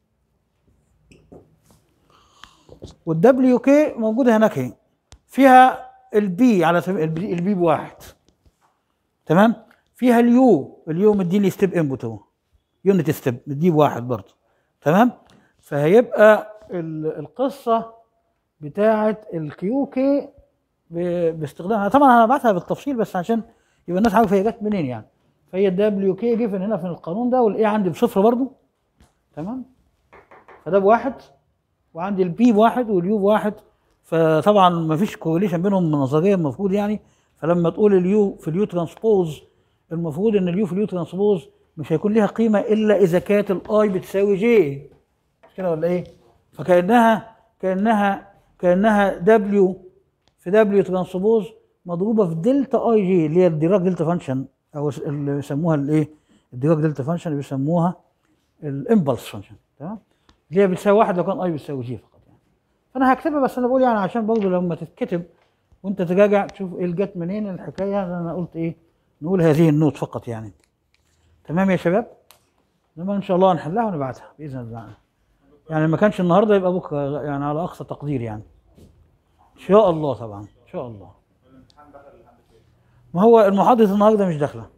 والدبليو كي موجوده هناك اهي فيها البي على سبيل البي, البي بواحد تمام فيها اليو اليو مديني ستيب انبوت اهو يونت ستيب مديه بواحد برضه تمام فهيبقى ال- القصه بتاعه الكيو كي ب- باستخدامها طبعا انا هبعتها بالتفصيل بس عشان يبقى الناس عارفه هي جت منين يعني فهي الدبليو كي جه هنا في القانون ده والاي عندي بصفر برضه تمام فده بواحد وعندي البي بواحد واليو بواحد فطبعا ما فيش كورليشن بينهم نظريا المفروض يعني فلما تقول اليو في اليو ترانسبوز المفروض ان اليو في اليو ترانسبوز مش هيكون ليها قيمه الا اذا كانت الاي بتساوي جي مش كده ولا ايه؟ فكانها كانها كانها دبليو في دبليو ترانسبوز مضروبه في دلتا اي جي اللي هي الديراك دلتا فانكشن او اللي بيسموها الايه؟ الديراك دلتا فانكشن اللي بيسموها الامبلس فانكشن تمام؟ اللي هي بتساوي واحد لو كان اي بتساوي جي فقط يعني فانا هكتبها بس انا بقول يعني عشان برضه لما تتكتب وانت تراجع تشوف ايه اللي جت منين الحكايه انا قلت ايه نقول هذه النوت فقط يعني تمام يا شباب لما ان شاء الله نحلها ونبعتها باذن الله يعني ما كانش النهارده يبقى بكره يعني على اقصى تقدير يعني ان شاء الله طبعا ان شاء الله الامتحان دخل لحد فين؟ ما هو المحاضره النهارده مش داخله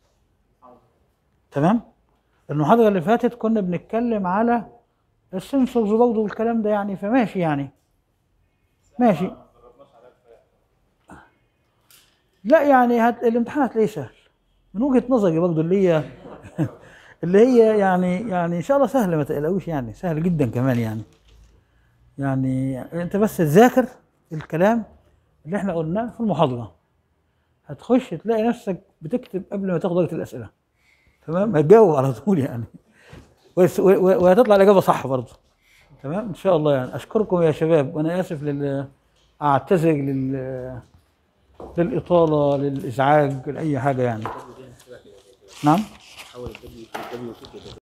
تمام المحاضره اللي فاتت كنا بنتكلم على السنسورز برضه والكلام ده يعني فماشي يعني ماشي ما جربناش عليها كفايه لا يعني هت... الامتحان هتلاقيه سهل من وجهه نظري برضه اللي هي اللي هي يعني يعني ان شاء الله سهله ما تقلقوش يعني سهل جدا كمان يعني يعني انت بس تذاكر الكلام اللي احنا قلناه في المحاضره هتخش تلاقي نفسك بتكتب قبل ما تاخد وقت الاسئله تمام هتجاوب على طول يعني ويس- و- و- وهتطلع الاجابه صح برضه تمام ان شاء الله يعني اشكركم يا شباب وانا اسف لل اعتذر لل للاطاله للازعاج لاي حاجه يعني نعم حول الدبليو دبليو